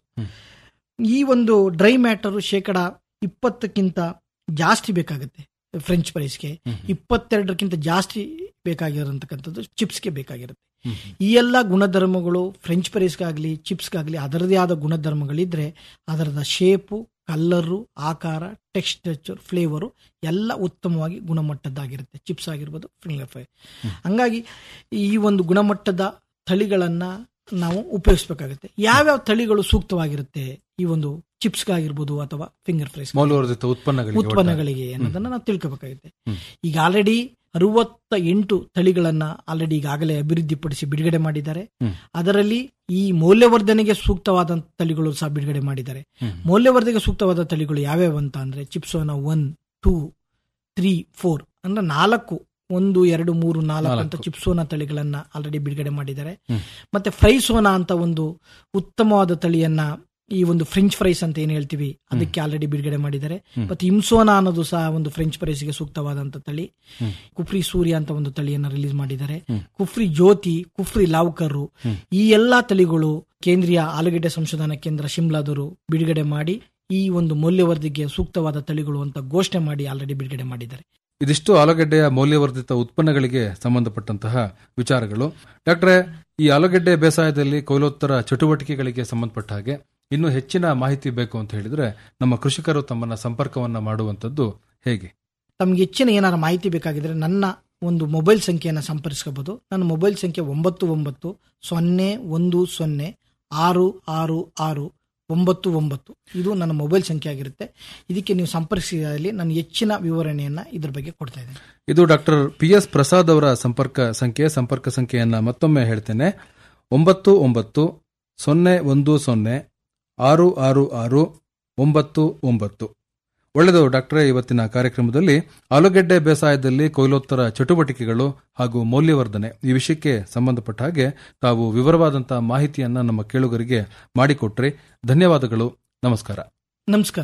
S1: ಈ ಒಂದು ಡ್ರೈ ಮ್ಯಾಟರ್ ಶೇಕಡ ಇಪ್ಪತ್ತಕ್ಕಿಂತ ಜಾಸ್ತಿ ಬೇಕಾಗುತ್ತೆ ಫ್ರೆಂಚ್ ಫ್ರೈಸ್ಗೆ ಇಪ್ಪತ್ತೆರಡಕ್ಕಿಂತ ಜಾಸ್ತಿ ಬೇಕಾಗಿರತಕ್ಕಂಥದ್ದು ಚಿಪ್ಸ್ಗೆ ಬೇಕಾಗಿರುತ್ತೆ ಈ ಎಲ್ಲ ಗುಣಧರ್ಮಗಳು ಫ್ರೆಂಚ್ ಫ್ರೈಸ್ಗಾಗಲಿ ಚಿಪ್ಸ್ಗಾಗಲಿ ಅದರದೇ ಆದ ಗುಣಧರ್ಮಗಳಿದ್ರೆ ಅದರದ ಶೇಪು ಕಲ್ಲರು ಆಕಾರ ಟೆಕ್ಸ್ಟಚರ್ ಫ್ಲೇವರು ಎಲ್ಲ ಉತ್ತಮವಾಗಿ ಗುಣಮಟ್ಟದ್ದಾಗಿರುತ್ತೆ ಚಿಪ್ಸ್ ಆಗಿರ್ಬೋದು ಫಿಂಗರ್ ಫ್ರೈ ಹಂಗಾಗಿ ಈ ಒಂದು ಗುಣಮಟ್ಟದ ತಳಿಗಳನ್ನ ನಾವು ಉಪಯೋಗಿಸ್ಬೇಕಾಗುತ್ತೆ ಯಾವ್ಯಾವ ತಳಿಗಳು ಸೂಕ್ತವಾಗಿರುತ್ತೆ ಈ ಒಂದು ಚಿಪ್ಸ್ಗಾಗಿರ್ಬೋದು ಅಥವಾ ಫಿಂಗರ್ ಫ್ರೈಸ್
S14: ಮೌಲ್ಯವರ್ಧಿತ ಉತ್ಪನ್ನಗಳಿಗೆ
S1: ಉತ್ಪನ್ನಗಳಿಗೆ ಅನ್ನೋದನ್ನ ನಾವು ತಿಳ್ಕೋಬೇಕಾಗುತ್ತೆ ಈಗ ಆಲ್ರೆಡಿ ಅರವತ್ತ ಎಂಟು ತಳಿಗಳನ್ನ ಆಲ್ರೆಡಿ ಈಗಾಗಲೇ ಅಭಿವೃದ್ಧಿಪಡಿಸಿ ಬಿಡುಗಡೆ ಮಾಡಿದ್ದಾರೆ ಅದರಲ್ಲಿ ಈ ಮೌಲ್ಯವರ್ಧನೆಗೆ ಸೂಕ್ತವಾದ ತಳಿಗಳು ಸಹ ಬಿಡುಗಡೆ ಮಾಡಿದ್ದಾರೆ ಮೌಲ್ಯವರ್ಧನೆಗೆ ಸೂಕ್ತವಾದ ತಳಿಗಳು ಯಾವ್ಯಾವ ಅಂತ ಅಂದ್ರೆ ಚಿಪ್ಸೋನ ಒನ್ ಟೂ ತ್ರೀ ಫೋರ್ ಅಂದ್ರೆ ನಾಲ್ಕು ಒಂದು ಎರಡು ಮೂರು ನಾಲ್ಕು ಅಂತ
S14: ನಾಲ್ಕು.
S1: ಚಿಪ್ಸೋನ ತಳಿಗಳನ್ನ ಆಲ್ರೆಡಿ ಬಿಡುಗಡೆ ಮಾಡಿದ್ದಾರೆ ಮತ್ತೆ ಫ್ರೈಸೋನಾ ಅಂತ ಒಂದು ಉತ್ತಮವಾದ ತಳಿಯನ್ನ ಈ ಒಂದು ಫ್ರೆಂಚ್ ಫ್ರೈಸ್ ಅಂತ ಏನ್ ಹೇಳ್ತೀವಿ ಅದಕ್ಕೆ ಆಲ್ರೆಡಿ ಬಿಡುಗಡೆ ಮಾಡಿದ್ದಾರೆ ಮತ್ತೆ ಇಮ್ಸೋನಾ ಅನ್ನೋದು ಸಹ ಒಂದು ಫ್ರೆಂಚ್ ಫ್ರೈಸ್ಗೆ ಸೂಕ್ತವಾದಂತ ತಳಿ ಕುಫ್ರಿ ಸೂರ್ಯ ಅಂತ ಒಂದು ತಳಿಯನ್ನ ರಿಲೀಸ್ ಮಾಡಿದ್ದಾರೆ ಕುಫ್ರಿ ಜ್ಯೋತಿ ಕುಫ್ರಿ ಲಾವ್ಕರು ಈ ಎಲ್ಲಾ ತಳಿಗಳು ಕೇಂದ್ರೀಯ ಆಲೂಗೆಡ್ಡೆ ಸಂಶೋಧನಾ ಕೇಂದ್ರ ಶಿಮ್ಲಾದವರು ಬಿಡುಗಡೆ ಮಾಡಿ ಈ ಒಂದು ಮೌಲ್ಯವರ್ಧಿಗೆ ಸೂಕ್ತವಾದ ತಳಿಗಳು ಅಂತ ಘೋಷಣೆ ಮಾಡಿ ಆಲ್ರೆಡಿ ಬಿಡುಗಡೆ ಮಾಡಿದ್ದಾರೆ
S14: ಇದಿಷ್ಟು ಆಲೂಗಡ್ಡೆಯ ಮೌಲ್ಯವರ್ಧಿತ ಉತ್ಪನ್ನಗಳಿಗೆ ಸಂಬಂಧಪಟ್ಟಂತಹ ವಿಚಾರಗಳು ಡಾಕ್ಟ್ರೆ ಈ ಆಲೂಗಡ್ಡೆ ಬೇಸಾಯದಲ್ಲಿ ಕೊಯ್ಲೋತ್ತರ ಚಟುವಟಿಕೆಗಳಿಗೆ ಸಂಬಂಧಪಟ್ಟ ಹಾಗೆ ಇನ್ನು ಹೆಚ್ಚಿನ ಮಾಹಿತಿ ಬೇಕು ಅಂತ ಹೇಳಿದ್ರೆ ನಮ್ಮ ಕೃಷಿಕರು ತಮ್ಮನ್ನ ಸಂಪರ್ಕವನ್ನ ಮಾಡುವಂತದ್ದು ಹೇಗೆ
S1: ತಮ್ಗೆ ಹೆಚ್ಚಿನ ಏನಾರ ಮಾಹಿತಿ ಬೇಕಾಗಿದ್ರೆ ನನ್ನ ಒಂದು ಮೊಬೈಲ್ ಸಂಖ್ಯೆಯನ್ನು ಸಂಪರ್ಕಿಸಬಹುದು ನನ್ನ ಮೊಬೈಲ್ ಸಂಖ್ಯೆ ಒಂಬತ್ತು ಒಂಬತ್ತು ಸೊನ್ನೆ ಒಂದು ಸೊನ್ನೆ ಆರು ಆರು ಆರು ಒಂಬತ್ತು ಒಂಬತ್ತು ಇದು ನನ್ನ ಮೊಬೈಲ್ ಸಂಖ್ಯೆ ಆಗಿರುತ್ತೆ ಇದಕ್ಕೆ ನೀವು ಸಂಪರ್ಕಿಸಿದಲ್ಲಿ ನಾನು ಹೆಚ್ಚಿನ ವಿವರಣೆಯನ್ನ ಇದ್ರ ಬಗ್ಗೆ ಕೊಡ್ತಾ ಇದ್ದೇನೆ
S14: ಇದು ಡಾಕ್ಟರ್ ಪಿ ಎಸ್ ಪ್ರಸಾದ್ ಅವರ ಸಂಪರ್ಕ ಸಂಖ್ಯೆ ಸಂಪರ್ಕ ಸಂಖ್ಯೆಯನ್ನ ಮತ್ತೊಮ್ಮೆ ಹೇಳ್ತೇನೆ ಒಂಬತ್ತು ಒಂಬತ್ತು ಸೊನ್ನೆ ಒಂದು ಸೊನ್ನೆ ಆರು ಆರು ಆರು ಒಂಬತ್ತು ಒಂಬತ್ತು ಒಳ್ಳೆಯದು ಡಾಕ್ಟ್ರೇ ಇವತ್ತಿನ ಕಾರ್ಯಕ್ರಮದಲ್ಲಿ ಆಲೂಗೆಡ್ಡೆ ಬೇಸಾಯದಲ್ಲಿ ಕೊಯ್ಲೋತ್ತರ ಚಟುವಟಿಕೆಗಳು ಹಾಗೂ ಮೌಲ್ಯವರ್ಧನೆ ಈ ವಿಷಯಕ್ಕೆ ಸಂಬಂಧಪಟ್ಟ ಹಾಗೆ ತಾವು ವಿವರವಾದಂತಹ ಮಾಹಿತಿಯನ್ನ ನಮ್ಮ ಕೇಳುಗರಿಗೆ ಮಾಡಿಕೊಟ್ರಿ ಧನ್ಯವಾದಗಳು ನಮಸ್ಕಾರ
S1: ನಮಸ್ಕಾರ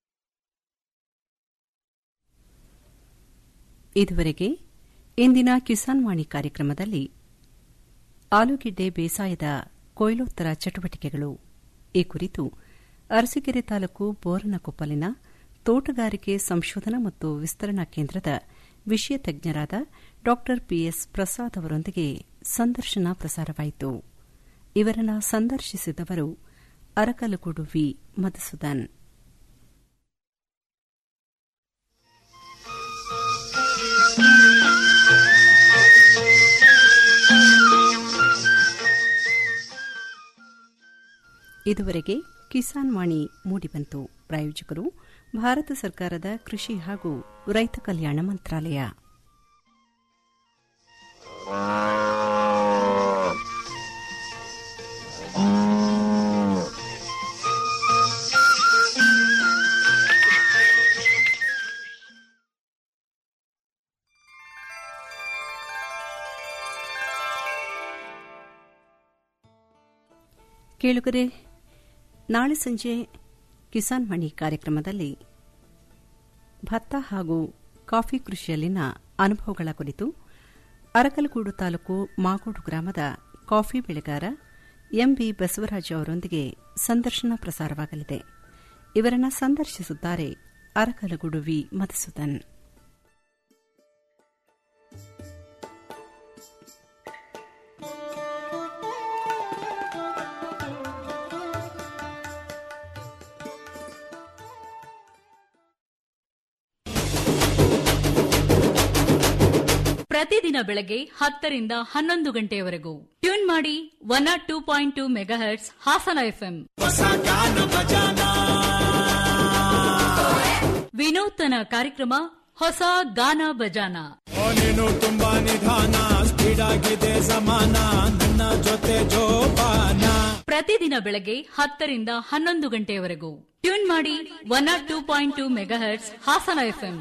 S2: ಇದುವರೆಗೆ ಇಂದಿನ ಕಿಸಾನ್ ವಾಣಿ ಕಾರ್ಯಕ್ರಮದಲ್ಲಿ ಆಲೂಗೆಡ್ಡೆ ಬೇಸಾಯದ ಕೊಯ್ಲೋತ್ತರ ಚಟುವಟಿಕೆಗಳು ಈ ಕುರಿತು ಅರಸೀಕೆರೆ ತಾಲೂಕು ಬೋರನಕೊಪ್ಪಲಿನ ತೋಟಗಾರಿಕೆ ಸಂಶೋಧನಾ ಮತ್ತು ವಿಸ್ತರಣಾ ಕೇಂದ್ರದ ವಿಷಯ ತಜ್ಞರಾದ ಡಾ ಪಿಎಸ್ ಪ್ರಸಾದ್ ಅವರೊಂದಿಗೆ ಸಂದರ್ಶನ ಪ್ರಸಾರವಾಯಿತು ಇವರನ್ನ ಸಂದರ್ಶಿಸಿದವರು ಅರಕಲಗೂಡು ವಿ ಮಧುಸೂದನ್ ಇದುವರೆಗೆ ಕಿಸಾನ್ ವಾಣಿ ಮೂಡಿಬಂತು ಪ್ರಾಯೋಜಕರು ಭಾರತ ಸರ್ಕಾರದ ಕೃಷಿ ಹಾಗೂ ರೈತ ಕಲ್ಯಾಣ ಮಂತ್ರಾಲಯ ಕೇಳುಗರೆ ನಾಳೆ ಸಂಜೆ ಕಿಸಾನ್ ಮಣಿ ಕಾರ್ಯಕ್ರಮದಲ್ಲಿ ಭತ್ತ ಹಾಗೂ ಕಾಫಿ ಕೃಷಿಯಲ್ಲಿನ ಅನುಭವಗಳ ಕುರಿತು ಅರಕಲಗೂಡು ತಾಲೂಕು ಮಾಗೋಡು ಗ್ರಾಮದ ಕಾಫಿ ಬೆಳೆಗಾರ ಎಂಬಿ ಬಸವರಾಜ್ ಅವರೊಂದಿಗೆ ಸಂದರ್ಶನ ಪ್ರಸಾರವಾಗಲಿದೆ ಇವರನ್ನ ಸಂದರ್ಶಿಸುತ್ತಾರೆ ಅರಕಲಗೂಡು ವಿ ಮಧುಸೂದನ್
S15: ಪ್ರತಿದಿನ ಬೆಳಗ್ಗೆ ಹತ್ತರಿಂದ ಹನ್ನೊಂದು ಗಂಟೆಯವರೆಗೂ ಟ್ಯೂನ್ ಮಾಡಿ ಒನ್ ಆರ್ two point two megahertz Hassan FM ವಿನೂತನ ಕಾರ್ಯಕ್ರಮ ಹೊಸ ಗಾನ ಬಜಾನ
S16: ನೀನು ತುಂಬಾ ನಿಧಾನ ಸ್ಪೀಡ್ ಆಗಿದೆ ಸಮಾನ ನನ್ನ ಜೊತೆ ಜೋಪಾನ
S15: ಪ್ರತಿದಿನ ಬೆಳಗ್ಗೆ ಹತ್ತರಿಂದ ಹನ್ನೊಂದು ಗಂಟೆಯವರೆಗೂ ಟ್ಯೂನ್ ಮಾಡಿ ಒನ್ ಆರ್ two point two megahertz Hassan FM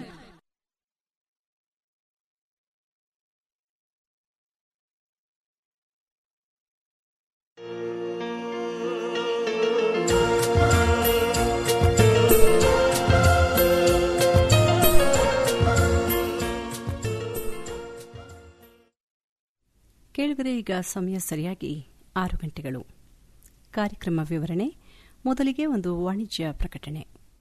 S2: ಕೇಳಿದರೆ ಈಗ ಸಮಯ ಸರಿಯಾಗಿ ಆರು ಗಂಟೆಗಳು ಕಾರ್ಯಕ್ರಮ ವಿವರಣೆ ಮೊದಲಿಗೆ ಒಂದು ವಾಣಿಜ್ಯ ಪ್ರಕಟಣೆ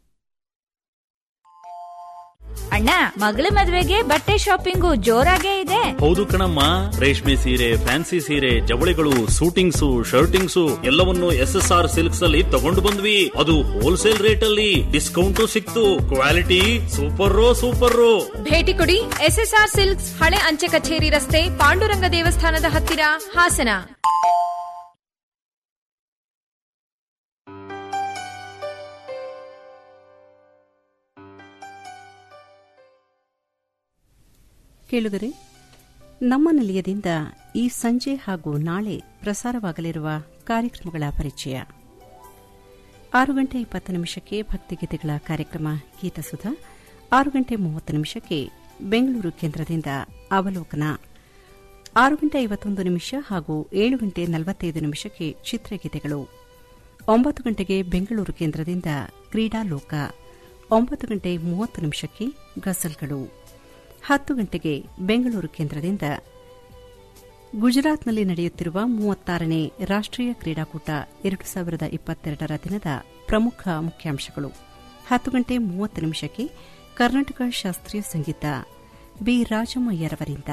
S6: ಅಣ್ಣ ಮಗಳ ಮದ್ವೆಗೆ ಬಟ್ಟೆ ಶಾಪಿಂಗು ಜೋರಾಗೇ ಇದೆ
S16: ಹೌದು ಕಣಮ್ಮ ರೇಷ್ಮೆ ಸೀರೆ ಫ್ಯಾನ್ಸಿ ಸೀರೆ ಜವಳಿಗಳು ಸೂಟಿಂಗ್ಸು ಶರ್ಟಿಂಗ್ಸು ಎಲ್ಲವನ್ನು ಎಸ್ ಎಸ್ ಆರ್ ಸಿಲ್ಕ್ಸ್ ಅಲ್ಲಿ ತಗೊಂಡು ಬಂದ್ವಿ ಅದು ಹೋಲ್ಸೇಲ್ ರೇಟ್ ಅಲ್ಲಿ ಡಿಸ್ಕೌಂಟ್ ಸಿಕ್ತು ಕ್ವಾಲಿಟಿ ಸೂಪರ್ ಸೂಪರ್
S17: ಭೇಟಿ ಕೊಡಿ ಎಸ್ಎಸ್ಆರ್ ಸಿಲ್ಕ್ಸ್ ಹಳೆ ಅಂಚೆ ಕಚೇರಿ ರಸ್ತೆ ಪಾಂಡುರಂಗ ದೇವಸ್ಥಾನದ ಹತ್ತಿರ ಹಾಸನ
S2: ಕೇಳುಗರೆ ನಮ್ಮ ನಿಲಯದಿಂದ ಈ ಸಂಜೆ ಹಾಗೂ ನಾಳೆ ಪ್ರಸಾರವಾಗಲಿರುವ ಕಾರ್ಯಕ್ರಮಗಳ ಪರಿಚಯ ಆರು ಗಂಟೆ ಇಪ್ಪತ್ತು ನಿಮಿಷಕ್ಕೆ ಭಕ್ತಿಗೀತೆಗಳ ಕಾರ್ಯಕ್ರಮ ಗೀತಸುಧಾ ಆರು ಗಂಟೆ ಮೂವತ್ತು ನಿಮಿಷಕ್ಕೆ ಬೆಂಗಳೂರು ಕೇಂದ್ರದಿಂದ ಅವಲೋಕನ ಆರು ಗಂಟೆ ಐವತ್ತೊಂದು ನಿಮಿಷ ಹಾಗೂ ಏಳು ಗಂಟೆ ನಲವತ್ತೈದು ನಿಮಿಷಕ್ಕೆ ಚಿತ್ರಗೀತೆಗಳು ಒಂಬತ್ತು ಗಂಟೆಗೆ ಬೆಂಗಳೂರು ಕೇಂದ್ರದಿಂದ ಕ್ರೀಡಾಲೋಕ ಒಂಬತ್ತು ಗಂಟೆ ಮೂವತ್ತು ನಿಮಿಷಕ್ಕೆ ಗಸಲ್ಗಳು ಹತ್ತು ಗಂಟೆಗೆ ಬೆಂಗಳೂರು ಕೇಂದ್ರದಿಂದ ಗುಜರಾತ್ನಲ್ಲಿ ನಡೆಯುತ್ತಿರುವ ಮೂವತ್ತಾರನೇ ರಾಷ್ಟೀಯ ಕ್ರೀಡಾಕೂಟ ಎರಡು ಸಾವಿರದ ಇಪ್ಪತ್ತೆರಡರ ದಿನದ ಪ್ರಮುಖ ಮುಖ್ಯಾಂಶಗಳು ಹತ್ತು ಗಂಟೆ ಮೂವತ್ತು ನಿಮಿಷಕ್ಕೆ ಕರ್ನಾಟಕ ಶಾಸ್ತ್ರೀಯ ಸಂಗೀತ ಬಿ ರಾಜಮಯ್ಯರವರಿಂದ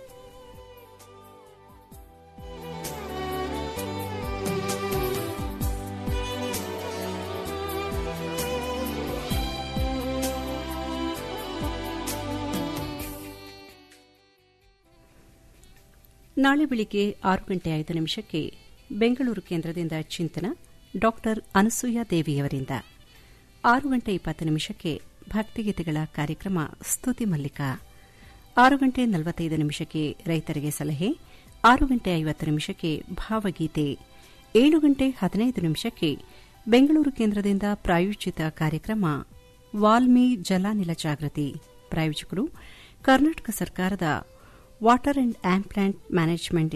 S2: ನಾಳೆ ಬೆಳಿಗ್ಗೆ ಆರು ಗಂಟೆ ಐದು ನಿಮಿಷಕ್ಕೆ ಬೆಂಗಳೂರು ಕೇಂದ್ರದಿಂದ ಚಿಂತನ ಡಾಕ್ಟರ್ ಅನಸೂಯ ದೇವಿಯವರಿಂದ ಆರು ಗಂಟೆ ಇಪ್ಪತ್ತು ನಿಮಿಷಕ್ಕೆ ಭಕ್ತಿಗೀತೆಗಳ ಕಾರ್ಯಕ್ರಮ ಸ್ತುತಿ ಮಲ್ಲಿಕ ಆರು ಗಂಟೆ ನಲವತ್ತೈದು ನಿಮಿಷಕ್ಕೆ ರೈತರಿಗೆ ಸಲಹೆ ಆರು ಗಂಟೆ ಐವತ್ತು ನಿಮಿಷಕ್ಕೆ ಭಾವಗೀತೆ ಏಳು ಗಂಟೆ ಹದಿನೈದು ನಿಮಿಷಕ್ಕೆ ಬೆಂಗಳೂರು ಕೇಂದ್ರದಿಂದ ಪ್ರಾಯೋಜಿತ ಕಾರ್ಯಕ್ರಮ ವಾಲ್ಮಿ ಜಲಾನಿಲ ಜಾಗೃತಿ ಪ್ರಾಯೋಜಕರು ಕರ್ನಾಟಕ ಸರ್ಕಾರದ water and and plant management